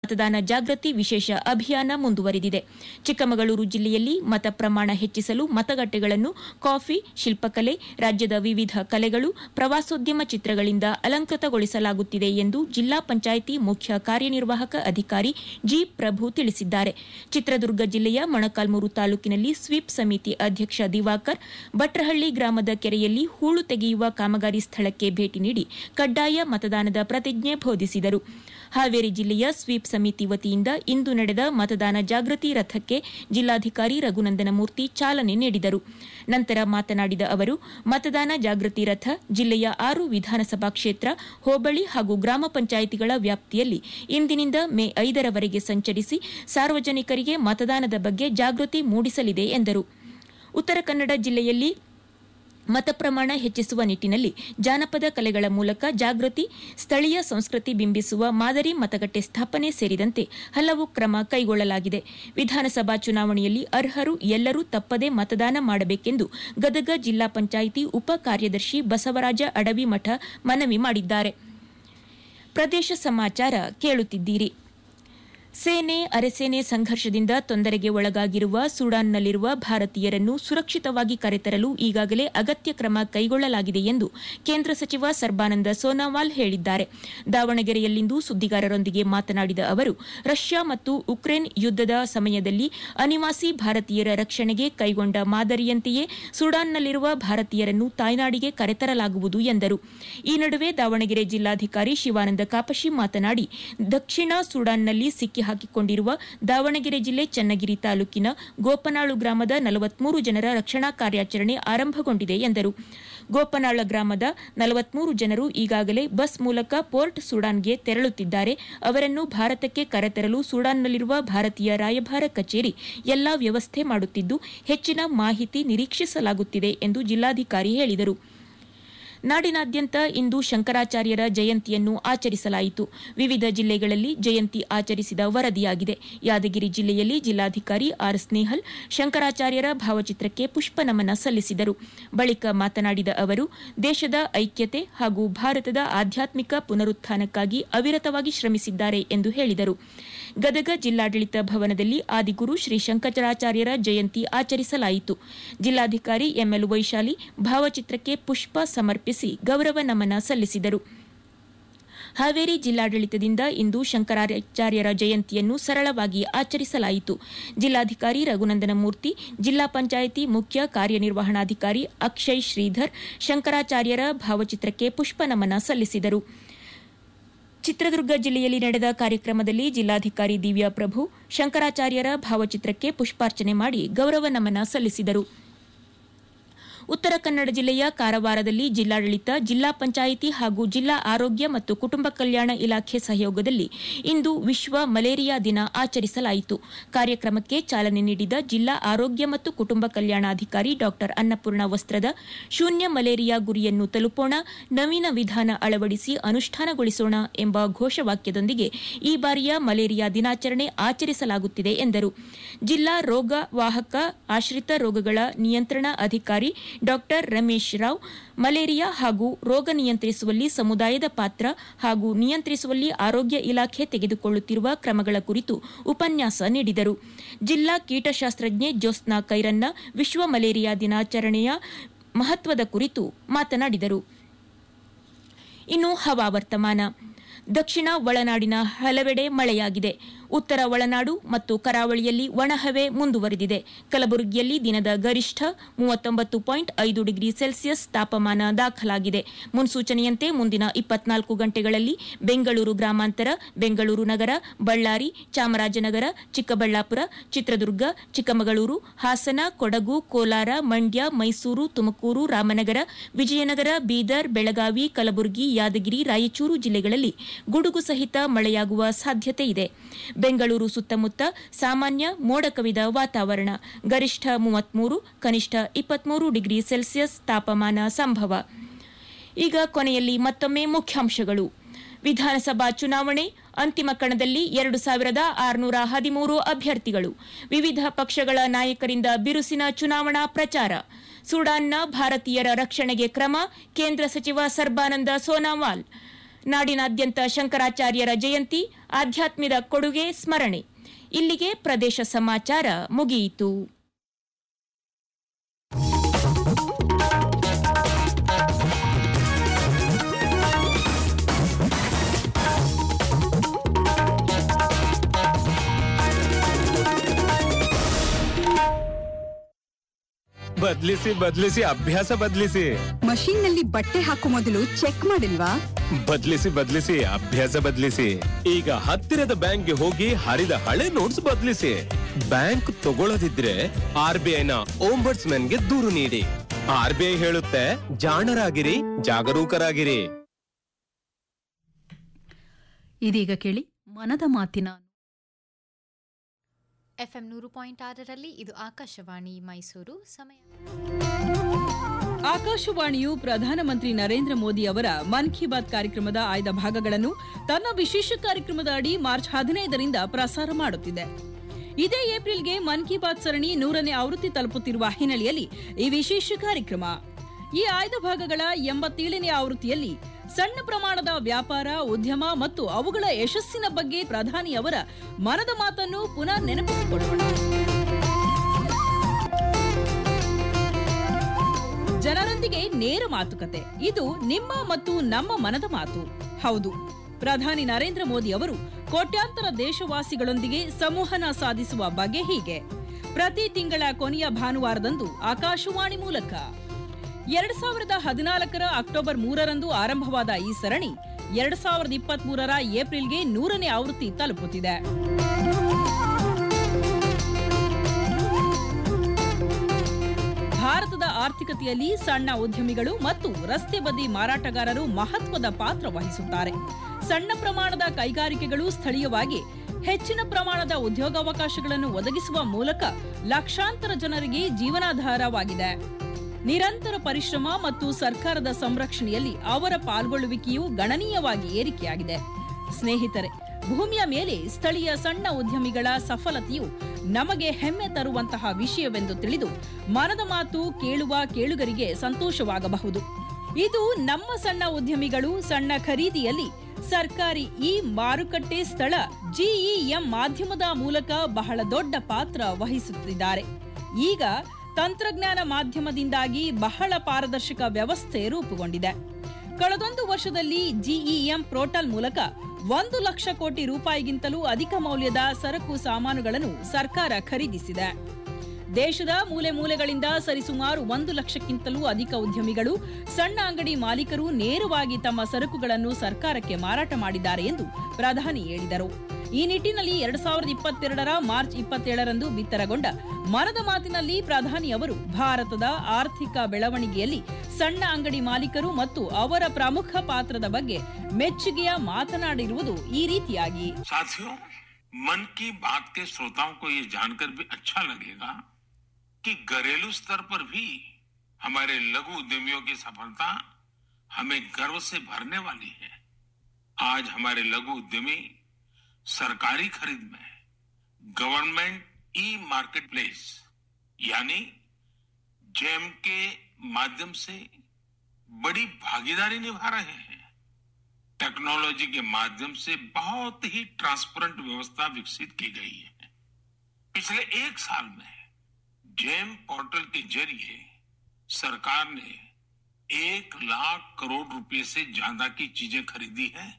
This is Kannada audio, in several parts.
ಮತದಾನ ಜಾಗೃತಿ ವಿಶೇಷ ಅಭಿಯಾನ ಮುಂದುವರೆದಿದೆ ಚಿಕ್ಕಮಗಳೂರು ಜಿಲ್ಲೆಯಲ್ಲಿ ಮತ ಪ್ರಮಾಣ ಹೆಚ್ಚಿಸಲು ಮತಗಟ್ಟೆಗಳನ್ನು ಕಾಫಿ ಶಿಲ್ಪಕಲೆ ರಾಜ್ಯದ ವಿವಿಧ ಕಲೆಗಳು ಪ್ರವಾಸೋದ್ಯಮ ಚಿತ್ರಗಳಿಂದ ಅಲಂಕೃತಗೊಳಿಸಲಾಗುತ್ತಿದೆ ಎಂದು ಜಿಲ್ಲಾ ಪಂಚಾಯಿತಿ ಮುಖ್ಯ ಕಾರ್ಯನಿರ್ವಾಹಕ ಅಧಿಕಾರಿ ಜಿ ಪ್ರಭು ತಿಳಿಸಿದ್ದಾರೆ ಚಿತ್ರದುರ್ಗ ಜಿಲ್ಲೆಯ ಮೊಳಕಾಲ್ಮೂರು ತಾಲೂಕಿನಲ್ಲಿ ಸ್ವೀಪ್ ಸಮಿತಿ ಅಧ್ಯಕ್ಷ ದಿವಾಕರ್ ಭಟ್ರಹಳ್ಳಿ ಗ್ರಾಮದ ಕೆರೆಯಲ್ಲಿ ಹೂಳು ತೆಗೆಯುವ ಕಾಮಗಾರಿ ಸ್ಥಳಕ್ಕೆ ಭೇಟಿ ನೀಡಿ ಕಡ್ಡಾಯ ಮತದಾನದ ಪ್ರತಿಜ್ಞೆ ಬೋಧಿಸಿದರು ಹಾವೇರಿ ಜಿಲ್ಲೆಯ ಸ್ವೀಪ್ ಸಮಿತಿ ವತಿಯಿಂದ ಇಂದು ನಡೆದ ಮತದಾನ ಜಾಗೃತಿ ರಥಕ್ಕೆ ಜಿಲ್ಲಾಧಿಕಾರಿ ರಘುನಂದನ ಮೂರ್ತಿ ಚಾಲನೆ ನೀಡಿದರು ನಂತರ ಮಾತನಾಡಿದ ಅವರು ಮತದಾನ ಜಾಗೃತಿ ರಥ ಜಿಲ್ಲೆಯ ಆರು ವಿಧಾನಸಭಾ ಕ್ಷೇತ್ರ ಹೋಬಳಿ ಹಾಗೂ ಗ್ರಾಮ ಪಂಚಾಯಿತಿಗಳ ವ್ಯಾಪ್ತಿಯಲ್ಲಿ ಇಂದಿನಿಂದ ಮೇ ಐದರವರೆಗೆ ಸಂಚರಿಸಿ ಸಾರ್ವಜನಿಕರಿಗೆ ಮತದಾನದ ಬಗ್ಗೆ ಜಾಗೃತಿ ಮೂಡಿಸಲಿದೆ ಎಂದರು ಉತ್ತರ ಕನ್ನಡ ಜಿಲ್ಲೆಯಲ್ಲಿ ಮತ ಪ್ರಮಾಣ ಹೆಚ್ಚಿಸುವ ನಿಟ್ಟಿನಲ್ಲಿ ಜಾನಪದ ಕಲೆಗಳ ಮೂಲಕ ಜಾಗೃತಿ ಸ್ಥಳೀಯ ಸಂಸ್ಕೃತಿ ಬಿಂಬಿಸುವ ಮಾದರಿ ಮತಗಟ್ಟೆ ಸ್ಥಾಪನೆ ಸೇರಿದಂತೆ ಹಲವು ಕ್ರಮ ಕೈಗೊಳ್ಳಲಾಗಿದೆ ವಿಧಾನಸಭಾ ಚುನಾವಣೆಯಲ್ಲಿ ಅರ್ಹರು ಎಲ್ಲರೂ ತಪ್ಪದೆ ಮತದಾನ ಮಾಡಬೇಕೆಂದು ಗದಗ ಜಿಲ್ಲಾ ಪಂಚಾಯಿತಿ ಉಪ ಕಾರ್ಯದರ್ಶಿ ಬಸವರಾಜ ಅಡವಿಮಠ ಮನವಿ ಮಾಡಿದ್ದಾರೆ ಪ್ರದೇಶ ಸಮಾಚಾರ ಕೇಳುತ್ತಿದ್ದೀರಿ ಸೇನೆ ಅರೆಸೇನೆ ಸಂಘರ್ಷದಿಂದ ತೊಂದರೆಗೆ ಒಳಗಾಗಿರುವ ಸುಡಾನ್ನಲ್ಲಿರುವ ಭಾರತೀಯರನ್ನು ಸುರಕ್ಷಿತವಾಗಿ ಕರೆತರಲು ಈಗಾಗಲೇ ಅಗತ್ಯ ಕ್ರಮ ಕೈಗೊಳ್ಳಲಾಗಿದೆ ಎಂದು ಕೇಂದ್ರ ಸಚಿವ ಸರ್ಬಾನಂದ ಸೋನಾವಾಲ್ ಹೇಳಿದ್ದಾರೆ ದಾವಣಗೆರೆಯಲ್ಲಿಂದು ಸುದ್ದಿಗಾರರೊಂದಿಗೆ ಮಾತನಾಡಿದ ಅವರು ರಷ್ಯಾ ಮತ್ತು ಉಕ್ರೇನ್ ಯುದ್ದದ ಸಮಯದಲ್ಲಿ ಅನಿವಾಸಿ ಭಾರತೀಯರ ರಕ್ಷಣೆಗೆ ಕೈಗೊಂಡ ಮಾದರಿಯಂತೆಯೇ ಸುಡಾನ್ನಲ್ಲಿರುವ ಭಾರತೀಯರನ್ನು ತಾಯ್ನಾಡಿಗೆ ಕರೆತರಲಾಗುವುದು ಎಂದರು ಈ ನಡುವೆ ದಾವಣಗೆರೆ ಜಿಲ್ಲಾಧಿಕಾರಿ ಶಿವಾನಂದ ಕಾಪಶಿ ಮಾತನಾಡಿ ದಕ್ಷಿಣ ಸುಡಾನ್ನಲ್ಲಿ ಸಿಕ್ಕಿ ಹಾಕಿಕೊಂಡಿರುವ ದಾವಣಗೆರೆ ಜಿಲ್ಲೆ ಚನ್ನಗಿರಿ ತಾಲೂಕಿನ ಗೋಪನಾಳು ಗ್ರಾಮದ ನಲವತ್ಮೂರು ಜನರ ರಕ್ಷಣಾ ಕಾರ್ಯಾಚರಣೆ ಆರಂಭಗೊಂಡಿದೆ ಎಂದರು ಗೋಪನಾಳ ಗ್ರಾಮದ ನಲವತ್ಮೂರು ಜನರು ಈಗಾಗಲೇ ಬಸ್ ಮೂಲಕ ಪೋರ್ಟ್ ಸುಡಾನ್ಗೆ ತೆರಳುತ್ತಿದ್ದಾರೆ ಅವರನ್ನು ಭಾರತಕ್ಕೆ ಕರೆತರಲು ಸುಡಾನ್ನಲ್ಲಿರುವ ಭಾರತೀಯ ರಾಯಭಾರ ಕಚೇರಿ ಎಲ್ಲಾ ವ್ಯವಸ್ಥೆ ಮಾಡುತ್ತಿದ್ದು ಹೆಚ್ಚಿನ ಮಾಹಿತಿ ನಿರೀಕ್ಷಿಸಲಾಗುತ್ತಿದೆ ಎಂದು ಜಿಲ್ಲಾಧಿಕಾರಿ ಹೇಳಿದರು ನಾಡಿನಾದ್ಯಂತ ಇಂದು ಶಂಕರಾಚಾರ್ಯರ ಜಯಂತಿಯನ್ನು ಆಚರಿಸಲಾಯಿತು ವಿವಿಧ ಜಿಲ್ಲೆಗಳಲ್ಲಿ ಜಯಂತಿ ಆಚರಿಸಿದ ವರದಿಯಾಗಿದೆ ಯಾದಗಿರಿ ಜಿಲ್ಲೆಯಲ್ಲಿ ಜಿಲ್ಲಾಧಿಕಾರಿ ಆರ್ ಸ್ನೇಹಲ್ ಶಂಕರಾಚಾರ್ಯರ ಭಾವಚಿತ್ರಕ್ಕೆ ಪುಷ್ಪ ನಮನ ಸಲ್ಲಿಸಿದರು ಬಳಿಕ ಮಾತನಾಡಿದ ಅವರು ದೇಶದ ಐಕ್ಯತೆ ಹಾಗೂ ಭಾರತದ ಆಧ್ಯಾತ್ಮಿಕ ಪುನರುತ್ಥಾನಕ್ಕಾಗಿ ಅವಿರತವಾಗಿ ಶ್ರಮಿಸಿದ್ದಾರೆ ಎಂದು ಹೇಳಿದರು ಗದಗ ಜಿಲ್ಲಾಡಳಿತ ಭವನದಲ್ಲಿ ಆದಿಗುರು ಶ್ರೀ ಶಂಕರಾಚಾರ್ಯರ ಜಯಂತಿ ಆಚರಿಸಲಾಯಿತು ಜಿಲ್ಲಾಧಿಕಾರಿ ಎಂಎಲ್ ವೈಶಾಲಿ ಭಾವಚಿತ್ರಕ್ಕೆ ಪುಷ್ಪ ಸಮರ್ಪಿಸಿ ಗೌರವ ನಮನ ಸಲ್ಲಿಸಿದರು ಹಾವೇರಿ ಜಿಲ್ಲಾಡಳಿತದಿಂದ ಇಂದು ಶಂಕರಾಚಾರ್ಯರ ಜಯಂತಿಯನ್ನು ಸರಳವಾಗಿ ಆಚರಿಸಲಾಯಿತು ಜಿಲ್ಲಾಧಿಕಾರಿ ರಘುನಂದನ ಮೂರ್ತಿ ಜಿಲ್ಲಾ ಪಂಚಾಯಿತಿ ಮುಖ್ಯ ಕಾರ್ಯನಿರ್ವಹಣಾಧಿಕಾರಿ ಅಕ್ಷಯ್ ಶ್ರೀಧರ್ ಶಂಕರಾಚಾರ್ಯರ ಭಾವಚಿತ್ರಕ್ಕೆ ಪುಷ್ಪ ನಮನ ಸಲ್ಲಿಸಿದರು ಚಿತ್ರದುರ್ಗ ಜಿಲ್ಲೆಯಲ್ಲಿ ನಡೆದ ಕಾರ್ಯಕ್ರಮದಲ್ಲಿ ಜಿಲ್ಲಾಧಿಕಾರಿ ದಿವ್ಯಾ ಪ್ರಭು ಶಂಕರಾಚಾರ್ಯರ ಭಾವಚಿತ್ರಕ್ಕೆ ಪುಷ್ಪಾರ್ಚನೆ ಮಾಡಿ ಗೌರವ ನಮನ ಸಲ್ಲಿಸಿದರು ಉತ್ತರ ಕನ್ನಡ ಜಿಲ್ಲೆಯ ಕಾರವಾರದಲ್ಲಿ ಜಿಲ್ಲಾಡಳಿತ ಜಿಲ್ಲಾ ಪಂಚಾಯಿತಿ ಹಾಗೂ ಜಿಲ್ಲಾ ಆರೋಗ್ಯ ಮತ್ತು ಕುಟುಂಬ ಕಲ್ಯಾಣ ಇಲಾಖೆ ಸಹಯೋಗದಲ್ಲಿ ಇಂದು ವಿಶ್ವ ಮಲೇರಿಯಾ ದಿನ ಆಚರಿಸಲಾಯಿತು ಕಾರ್ಯಕ್ರಮಕ್ಕೆ ಚಾಲನೆ ನೀಡಿದ ಜಿಲ್ಲಾ ಆರೋಗ್ಯ ಮತ್ತು ಕುಟುಂಬ ಕಲ್ಯಾಣಾಧಿಕಾರಿ ಡಾ ಅನ್ನಪೂರ್ಣ ವಸ್ತ್ರದ ಶೂನ್ಯ ಮಲೇರಿಯಾ ಗುರಿಯನ್ನು ತಲುಪೋಣ ನವೀನ ವಿಧಾನ ಅಳವಡಿಸಿ ಅನುಷ್ಠಾನಗೊಳಿಸೋಣ ಎಂಬ ಘೋಷವಾಕ್ಯದೊಂದಿಗೆ ಈ ಬಾರಿಯ ಮಲೇರಿಯಾ ದಿನಾಚರಣೆ ಆಚರಿಸಲಾಗುತ್ತಿದೆ ಎಂದರು ಜಿಲ್ಲಾ ರೋಗ ವಾಹಕ ಆಶ್ರಿತ ರೋಗಗಳ ನಿಯಂತ್ರಣ ಅಧಿಕಾರಿ ಡಾ ರಮೇಶ್ ರಾವ್ ಮಲೇರಿಯಾ ಹಾಗೂ ರೋಗ ನಿಯಂತ್ರಿಸುವಲ್ಲಿ ಸಮುದಾಯದ ಪಾತ್ರ ಹಾಗೂ ನಿಯಂತ್ರಿಸುವಲ್ಲಿ ಆರೋಗ್ಯ ಇಲಾಖೆ ತೆಗೆದುಕೊಳ್ಳುತ್ತಿರುವ ಕ್ರಮಗಳ ಕುರಿತು ಉಪನ್ಯಾಸ ನೀಡಿದರು ಜಿಲ್ಲಾ ಕೀಟಶಾಸ್ತ್ರಜ್ಞೆ ಜ್ಯೋತ್ಸ್ನಾ ಕೈರನ್ನ ವಿಶ್ವ ಮಲೇರಿಯಾ ದಿನಾಚರಣೆಯ ಮಹತ್ವದ ಕುರಿತು ಮಾತನಾಡಿದರು ಇನ್ನು ಹವಾವರ್ತಮಾನ ದಕ್ಷಿಣ ಒಳನಾಡಿನ ಹಲವೆಡೆ ಮಳೆಯಾಗಿದೆ ಉತ್ತರ ಒಳನಾಡು ಮತ್ತು ಕರಾವಳಿಯಲ್ಲಿ ಒಣಹವೆ ಮುಂದುವರೆದಿದೆ ಕಲಬುರಗಿಯಲ್ಲಿ ದಿನದ ಗರಿಷ್ಠ ಮೂವತ್ತೊಂಬತ್ತು ಪಾಯಿಂಟ್ ಐದು ಡಿಗ್ರಿ ಸೆಲ್ಸಿಯಸ್ ತಾಪಮಾನ ದಾಖಲಾಗಿದೆ ಮುನ್ಸೂಚನೆಯಂತೆ ಮುಂದಿನ ಇಪ್ಪತ್ನಾಲ್ಕು ಗಂಟೆಗಳಲ್ಲಿ ಬೆಂಗಳೂರು ಗ್ರಾಮಾಂತರ ಬೆಂಗಳೂರು ನಗರ ಬಳ್ಳಾರಿ ಚಾಮರಾಜನಗರ ಚಿಕ್ಕಬಳ್ಳಾಪುರ ಚಿತ್ರದುರ್ಗ ಚಿಕ್ಕಮಗಳೂರು ಹಾಸನ ಕೊಡಗು ಕೋಲಾರ ಮಂಡ್ಯ ಮೈಸೂರು ತುಮಕೂರು ರಾಮನಗರ ವಿಜಯನಗರ ಬೀದರ್ ಬೆಳಗಾವಿ ಕಲಬುರಗಿ ಯಾದಗಿರಿ ರಾಯಚೂರು ಜಿಲ್ಲೆಗಳಲ್ಲಿ ಗುಡುಗು ಸಹಿತ ಮಳೆಯಾಗುವ ಸಾಧ್ಯತೆ ಇದೆ ಬೆಂಗಳೂರು ಸುತ್ತಮುತ್ತ ಸಾಮಾನ್ಯ ಮೋಡ ಕವಿದ ವಾತಾವರಣ ಗರಿಷ್ಠ ಮೂವತ್ಮೂರು ಕನಿಷ್ಠ ಇಪ್ಪತ್ಮೂರು ಡಿಗ್ರಿ ಸೆಲ್ಸಿಯಸ್ ತಾಪಮಾನ ಸಂಭವ ಈಗ ಕೊನೆಯಲ್ಲಿ ಮತ್ತೊಮ್ಮೆ ಮುಖ್ಯಾಂಶಗಳು ವಿಧಾನಸಭಾ ಚುನಾವಣೆ ಅಂತಿಮ ಕಣದಲ್ಲಿ ಎರಡು ಸಾವಿರದ ಆರುನೂರ ಹದಿಮೂರು ಅಭ್ಯರ್ಥಿಗಳು ವಿವಿಧ ಪಕ್ಷಗಳ ನಾಯಕರಿಂದ ಬಿರುಸಿನ ಚುನಾವಣಾ ಪ್ರಚಾರ ಸುಡಾನ್ನ ಭಾರತೀಯರ ರಕ್ಷಣೆಗೆ ಕ್ರಮ ಕೇಂದ್ರ ಸಚಿವ ಸರ್ಬಾನಂದ ಸೋನಾವಾಲ್ ನಾಡಿನಾದ್ಯಂತ ಶಂಕರಾಚಾರ್ಯರ ಜಯಂತಿ ಆಧ್ಯಾತ್ಮದ ಕೊಡುಗೆ ಸ್ಮರಣೆ ಇಲ್ಲಿಗೆ ಪ್ರದೇಶ ಸಮಾಚಾರ ಮುಗಿಯಿತು ಬದ್ಲಿಸಿ ಬದ್ಲಿಸಿ ಅಭ್ಯಾಸ ಬದ್ಲಿಸಿ ಮಷೀನ್ ನಲ್ಲಿ ಬಟ್ಟೆ ಹಾಕೋ ಮೊದಲು ಚೆಕ್ ಮಾಡಿಲ್ವಾ ಬದ್ಲಿಸಿ ಬದ್ಲಿಸಿ ಅಭ್ಯಾಸ ಬದ್ಲಿಸಿ ಈಗ ಹತ್ತಿರದ ಬ್ಯಾಂಕ್ಗೆ ಹೋಗಿ ಹರಿದ ಹಳೆ ನೋಟ್ಸ್ ಬದ್ಲಿಸಿ ಬ್ಯಾಂಕ್ ತಗೊಳ್ಳದಿದ್ರೆ ಆರ್ ಬಿ ಐನ ಗೆ ದೂರು ನೀಡಿ ಆರ್ ಬಿ ಐ ಹೇಳುತ್ತೆ ಜಾಣರಾಗಿರಿ ಜಾಗರೂಕರಾಗಿರಿ ಇದೀಗ ಕೇಳಿ ಮನದ ಮಾತಿನ ಎಫ್ಎಂ ನೂರು ಪಾಯಿಂಟ್ ಆರರಲ್ಲಿ ಇದು ಆಕಾಶವಾಣಿ ಮೈಸೂರು ಸಮಯ ಆಕಾಶವಾಣಿಯು ಪ್ರಧಾನಮಂತ್ರಿ ನರೇಂದ್ರ ಮೋದಿ ಅವರ ಮನ್ ಕಿ ಬಾತ್ ಕಾರ್ಯಕ್ರಮದ ಆಯ್ದ ಭಾಗಗಳನ್ನು ತನ್ನ ವಿಶೇಷ ಕಾರ್ಯಕ್ರಮದ ಅಡಿ ಮಾರ್ಚ್ ಹದಿನೈದರಿಂದ ಪ್ರಸಾರ ಮಾಡುತ್ತಿದೆ ಇದೇ ಏಪ್ರಿಲ್ಗೆ ಮನ್ ಕಿ ಬಾತ್ ಸರಣಿ ನೂರನೇ ಆವೃತ್ತಿ ತಲುಪುತ್ತಿರುವ ಹಿನ್ನೆಲೆಯಲ್ಲಿ ಈ ವಿಶೇಷ ಕಾರ್ಯಕ್ರಮ ಈ ಆಯ್ದ ಭಾಗಗಳ ಎಂಬತ್ತೇಳನೇ ಆವೃತ್ತಿಯಲ್ಲಿ ಸಣ್ಣ ಪ್ರಮಾಣದ ವ್ಯಾಪಾರ ಉದ್ಯಮ ಮತ್ತು ಅವುಗಳ ಯಶಸ್ಸಿನ ಬಗ್ಗೆ ಪ್ರಧಾನಿ ಅವರ ಮನದ ಮಾತನ್ನು ಪುನಃ ನೆನಪಿಸಿಕೊಳ್ಳೋಣ ಜನರೊಂದಿಗೆ ನೇರ ಮಾತುಕತೆ ಇದು ನಿಮ್ಮ ಮತ್ತು ನಮ್ಮ ಮನದ ಮಾತು ಹೌದು ಪ್ರಧಾನಿ ನರೇಂದ್ರ ಮೋದಿ ಅವರು ಕೋಟ್ಯಾಂತರ ದೇಶವಾಸಿಗಳೊಂದಿಗೆ ಸಂವಹನ ಸಾಧಿಸುವ ಬಗೆ ಹೀಗೆ ಪ್ರತಿ ತಿಂಗಳ ಕೊನೆಯ ಭಾನುವಾರದಂದು ಆಕಾಶವಾಣಿ ಮೂಲಕ ಎರಡ್ ಸಾವಿರದ ಹದಿನಾಲ್ಕರ ಅಕ್ಟೋಬರ್ ಮೂರರಂದು ಆರಂಭವಾದ ಈ ಸರಣಿ ಎರಡ್ ಸಾವಿರದ ಇಪ್ಪತ್ತ್ ಮೂರರ ಏಪ್ರಿಲ್ಗೆ ನೂರನೇ ಆವೃತ್ತಿ ತಲುಪುತ್ತಿದೆ ಭಾರತದ ಆರ್ಥಿಕತೆಯಲ್ಲಿ ಸಣ್ಣ ಉದ್ಯಮಿಗಳು ಮತ್ತು ರಸ್ತೆ ಬದಿ ಮಾರಾಟಗಾರರು ಮಹತ್ವದ ಪಾತ್ರ ವಹಿಸುತ್ತಾರೆ ಸಣ್ಣ ಪ್ರಮಾಣದ ಕೈಗಾರಿಕೆಗಳು ಸ್ಥಳೀಯವಾಗಿ ಹೆಚ್ಚಿನ ಪ್ರಮಾಣದ ಉದ್ಯೋಗಾವಕಾಶಗಳನ್ನು ಒದಗಿಸುವ ಮೂಲಕ ಲಕ್ಷಾಂತರ ಜನರಿಗೆ ಜೀವನಾಧಾರವಾಗಿದೆ ನಿರಂತರ ಪರಿಶ್ರಮ ಮತ್ತು ಸರ್ಕಾರದ ಸಂರಕ್ಷಣೆಯಲ್ಲಿ ಅವರ ಪಾಲ್ಗೊಳ್ಳುವಿಕೆಯು ಗಣನೀಯವಾಗಿ ಏರಿಕೆಯಾಗಿದೆ ಸ್ನೇಹಿತರೆ ಭೂಮಿಯ ಮೇಲೆ ಸ್ಥಳೀಯ ಸಣ್ಣ ಉದ್ಯಮಿಗಳ ಸಫಲತೆಯು ನಮಗೆ ಹೆಮ್ಮೆ ತರುವಂತಹ ವಿಷಯವೆಂದು ತಿಳಿದು ಮನದ ಮಾತು ಕೇಳುವ ಕೇಳುಗರಿಗೆ ಸಂತೋಷವಾಗಬಹುದು ಇದು ನಮ್ಮ ಸಣ್ಣ ಉದ್ಯಮಿಗಳು ಸಣ್ಣ ಖರೀದಿಯಲ್ಲಿ ಸರ್ಕಾರಿ ಈ ಮಾರುಕಟ್ಟೆ ಸ್ಥಳ ಜಿಇಎಂ ಮಾಧ್ಯಮದ ಮೂಲಕ ಬಹಳ ದೊಡ್ಡ ಪಾತ್ರ ವಹಿಸುತ್ತಿದ್ದಾರೆ ಈಗ ತಂತ್ರಜ್ಞಾನ ಮಾಧ್ಯಮದಿಂದಾಗಿ ಬಹಳ ಪಾರದರ್ಶಕ ವ್ಯವಸ್ಥೆ ರೂಪುಗೊಂಡಿದೆ ಕಳೆದೊಂದು ವರ್ಷದಲ್ಲಿ ಜಿಇಎಂ ಪೋರ್ಟಲ್ ಮೂಲಕ ಒಂದು ಲಕ್ಷ ಕೋಟಿ ರೂಪಾಯಿಗಿಂತಲೂ ಅಧಿಕ ಮೌಲ್ಯದ ಸರಕು ಸಾಮಾನುಗಳನ್ನು ಸರ್ಕಾರ ಖರೀದಿಸಿದೆ ದೇಶದ ಮೂಲೆ ಮೂಲೆಗಳಿಂದ ಸರಿಸುಮಾರು ಒಂದು ಲಕ್ಷಕ್ಕಿಂತಲೂ ಅಧಿಕ ಉದ್ಯಮಿಗಳು ಸಣ್ಣ ಅಂಗಡಿ ಮಾಲೀಕರು ನೇರವಾಗಿ ತಮ್ಮ ಸರಕುಗಳನ್ನು ಸರ್ಕಾರಕ್ಕೆ ಮಾರಾಟ ಮಾಡಿದ್ದಾರೆ ಎಂದು ಪ್ರಧಾನಿ ಹೇಳಿದರು ಈ ನಿಟ್ಟಿನಲ್ಲಿ ಎರಡ್ ಸಾವಿರದ ಇಪ್ಪತ್ತೆರಡರ ಮಾರ್ಚ್ ಇಪ್ಪತ್ತೇಳರಂದು ಬಿತ್ತರಗೊಂಡ ಮನದ ಮಾತಿನಲ್ಲಿ ಪ್ರಧಾನಿ ಅವರು ಭಾರತದ ಆರ್ಥಿಕ ಬೆಳವಣಿಗೆಯಲ್ಲಿ ಸಣ್ಣ ಅಂಗಡಿ ಮಾಲೀಕರು ಮತ್ತು ಅವರ ಪ್ರಮುಖ ಪಾತ್ರದ ಬಗ್ಗೆ ಮೆಚ್ಚುಗೆಯ ಮಾತನಾಡಿರುವುದು ಈ ರೀತಿಯಾಗಿ साथियों मन की बात के श्रोताओं को ये जानकर भी अच्छा लगेगा कि घरेलू स्तर पर भी हमारे लघु उद्यमियों की सफलता हमें गर्व से भरने वाली है आज हमारे लघु उद्यमी सरकारी खरीद में गवर्नमेंट ई मार्केट प्लेस यानी जेम के माध्यम से बड़ी भागीदारी निभा रहे हैं टेक्नोलॉजी के माध्यम से बहुत ही ट्रांसपेरेंट व्यवस्था विकसित की गई है पिछले एक साल में जेम पोर्टल के जरिए सरकार ने एक लाख करोड़ रुपए से ज्यादा की चीजें खरीदी है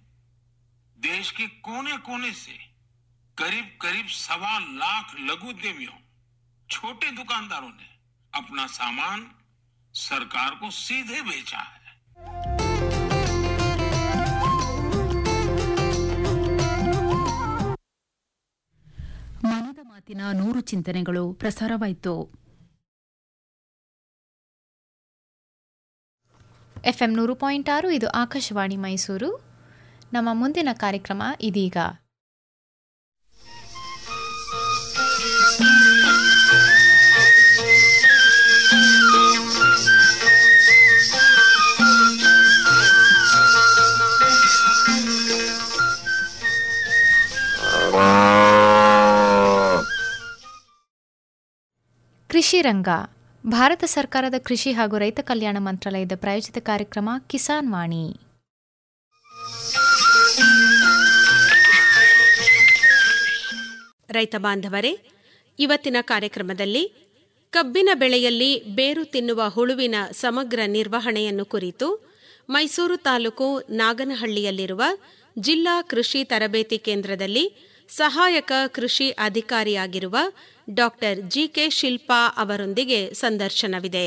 देश के कोने कोने से करीब करीब सवा लाख लघु उद्यमियों छोटे दुकानदारों ने अपना सामान सरकार को सीधे बेचा है ಮನದ ಮಾತಿನ ನೂರು ಚಿಂತನೆಗಳು ಪ್ರಸಾರವಾಯಿತು ಎಫ್ಎಂ ನೂರು ಪಾಯಿಂಟ್ ಆರು ಇದು ಆಕಾಶವಾಣಿ ಮೈಸೂರು ನಮ್ಮ ಮುಂದಿನ ಕಾರ್ಯಕ್ರಮ ಇದೀಗ ಕೃಷಿ ರಂಗ ಭಾರತ ಸರ್ಕಾರದ ಕೃಷಿ ಹಾಗೂ ರೈತ ಕಲ್ಯಾಣ ಮಂತ್ರಾಲಯದ ಪ್ರಾಯೋಜಿತ ಕಾರ್ಯಕ್ರಮ ಕಿಸಾನ್ ವಾಣಿ ರೈತ ಬಾಂಧವರೇ ಇವತ್ತಿನ ಕಾರ್ಯಕ್ರಮದಲ್ಲಿ ಕಬ್ಬಿನ ಬೆಳೆಯಲ್ಲಿ ಬೇರು ತಿನ್ನುವ ಹುಳುವಿನ ಸಮಗ್ರ ನಿರ್ವಹಣೆಯನ್ನು ಕುರಿತು ಮೈಸೂರು ತಾಲೂಕು ನಾಗನಹಳ್ಳಿಯಲ್ಲಿರುವ ಜಿಲ್ಲಾ ಕೃಷಿ ತರಬೇತಿ ಕೇಂದ್ರದಲ್ಲಿ ಸಹಾಯಕ ಕೃಷಿ ಅಧಿಕಾರಿಯಾಗಿರುವ ಡಾಕ್ಟರ್ ಜಿಕೆ ಶಿಲ್ಪಾ ಅವರೊಂದಿಗೆ ಸಂದರ್ಶನವಿದೆ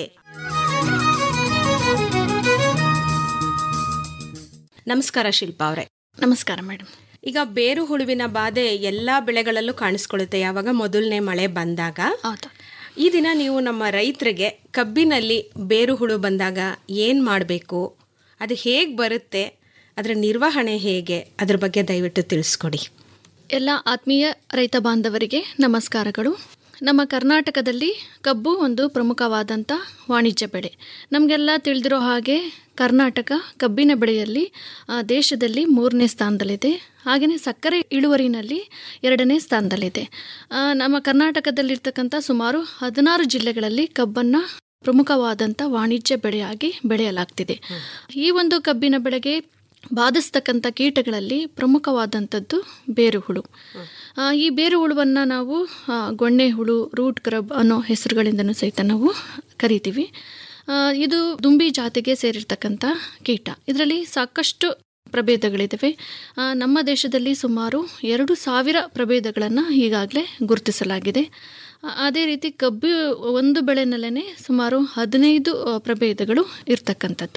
ನಮಸ್ಕಾರ ಶಿಲ್ಪಾ ಅವರೇ ನಮಸ್ಕಾರ ಮೇಡಮ್ ಈಗ ಬೇರು ಹುಳುವಿನ ಬಾಧೆ ಎಲ್ಲಾ ಬೆಳೆಗಳಲ್ಲೂ ಕಾಣಿಸ್ಕೊಳ್ಳುತ್ತೆ ಯಾವಾಗ ಮೊದಲನೇ ಮಳೆ ಬಂದಾಗ ಹೌದು ಈ ದಿನ ನೀವು ನಮ್ಮ ರೈತರಿಗೆ ಕಬ್ಬಿನಲ್ಲಿ ಬೇರು ಹುಳು ಬಂದಾಗ ಏನು ಮಾಡಬೇಕು ಅದು ಹೇಗೆ ಬರುತ್ತೆ ಅದರ ನಿರ್ವಹಣೆ ಹೇಗೆ ಅದ್ರ ಬಗ್ಗೆ ದಯವಿಟ್ಟು ತಿಳಿಸ್ಕೊಡಿ ಎಲ್ಲ ಆತ್ಮೀಯ ರೈತ ಬಾಂಧವರಿಗೆ ನಮಸ್ಕಾರಗಳು ನಮ್ಮ ಕರ್ನಾಟಕದಲ್ಲಿ ಕಬ್ಬು ಒಂದು ಪ್ರಮುಖವಾದಂಥ ವಾಣಿಜ್ಯ ಬೆಳೆ ನಮಗೆಲ್ಲ ತಿಳಿದಿರೋ ಹಾಗೆ ಕರ್ನಾಟಕ ಕಬ್ಬಿನ ಬೆಳೆಯಲ್ಲಿ ಆ, ದೇಶದಲ್ಲಿ ಮೂರನೇ ಸ್ಥಾನದಲ್ಲಿದೆ ಹಾಗೆಯೇ ಸಕ್ಕರೆ ಇಳುವರಿನಲ್ಲಿ ಎರಡನೇ ಸ್ಥಾನದಲ್ಲಿದೆ ಆ, ನಮ್ಮ ಕರ್ನಾಟಕದಲ್ಲಿರ್ತಕ್ಕಂಥ ಸುಮಾರು ಹದಿನಾರು ಜಿಲ್ಲೆಗಳಲ್ಲಿ ಕಬ್ಬನ್ನು ಪ್ರಮುಖವಾದಂಥ ವಾಣಿಜ್ಯ ಬೆಳೆಯಾಗಿ ಬೆಳೆಯಲಾಗ್ತಿದೆ ಈ ಒಂದು ಕಬ್ಬಿನ ಬೆಳೆಗೆ ಬಾಧಿಸ್ತಕ್ಕಂಥ ಕೀಟಗಳಲ್ಲಿ ಪ್ರಮುಖವಾದಂಥದ್ದು ಬೇರು ಹುಳು ಆ, ಈ ಬೇರು ಹುಳುವನ್ನು ನಾವು ಆ, ಗೊಣ್ಣೆ ಹುಳು ರೂಟ್ ಕ್ರಬ್ ಅನ್ನೋ ಹೆಸರುಗಳಿಂದನೂ ಸಹಿತ ನಾವು ಕರಿತೀವಿ ಆ, ಇದು ದುಂಬಿ ಜಾತಿಗೆ ಸೇರಿರ್ತಕ್ಕಂಥ ಕೀಟ ಇದರಲ್ಲಿ ಸಾಕಷ್ಟು ಪ್ರಭೇದಗಳಿದ್ದಾವೆ ಆ, ನಮ್ಮ ದೇಶದಲ್ಲಿ ಸುಮಾರು ಎರಡು ಸಾವಿರ ಪ್ರಭೇದಗಳನ್ನು ಈಗಾಗಲೇ ಗುರುತಿಸಲಾಗಿದೆ ಆ, ಅದೇ ರೀತಿ ಕಬ್ಬು ಒಂದು ಬೆಳೆನಲ್ಲೇ ಸುಮಾರು ಹದಿನೈದು ಆ, ಪ್ರಭೇದಗಳು ಇರ್ತಕ್ಕಂಥದ್ದು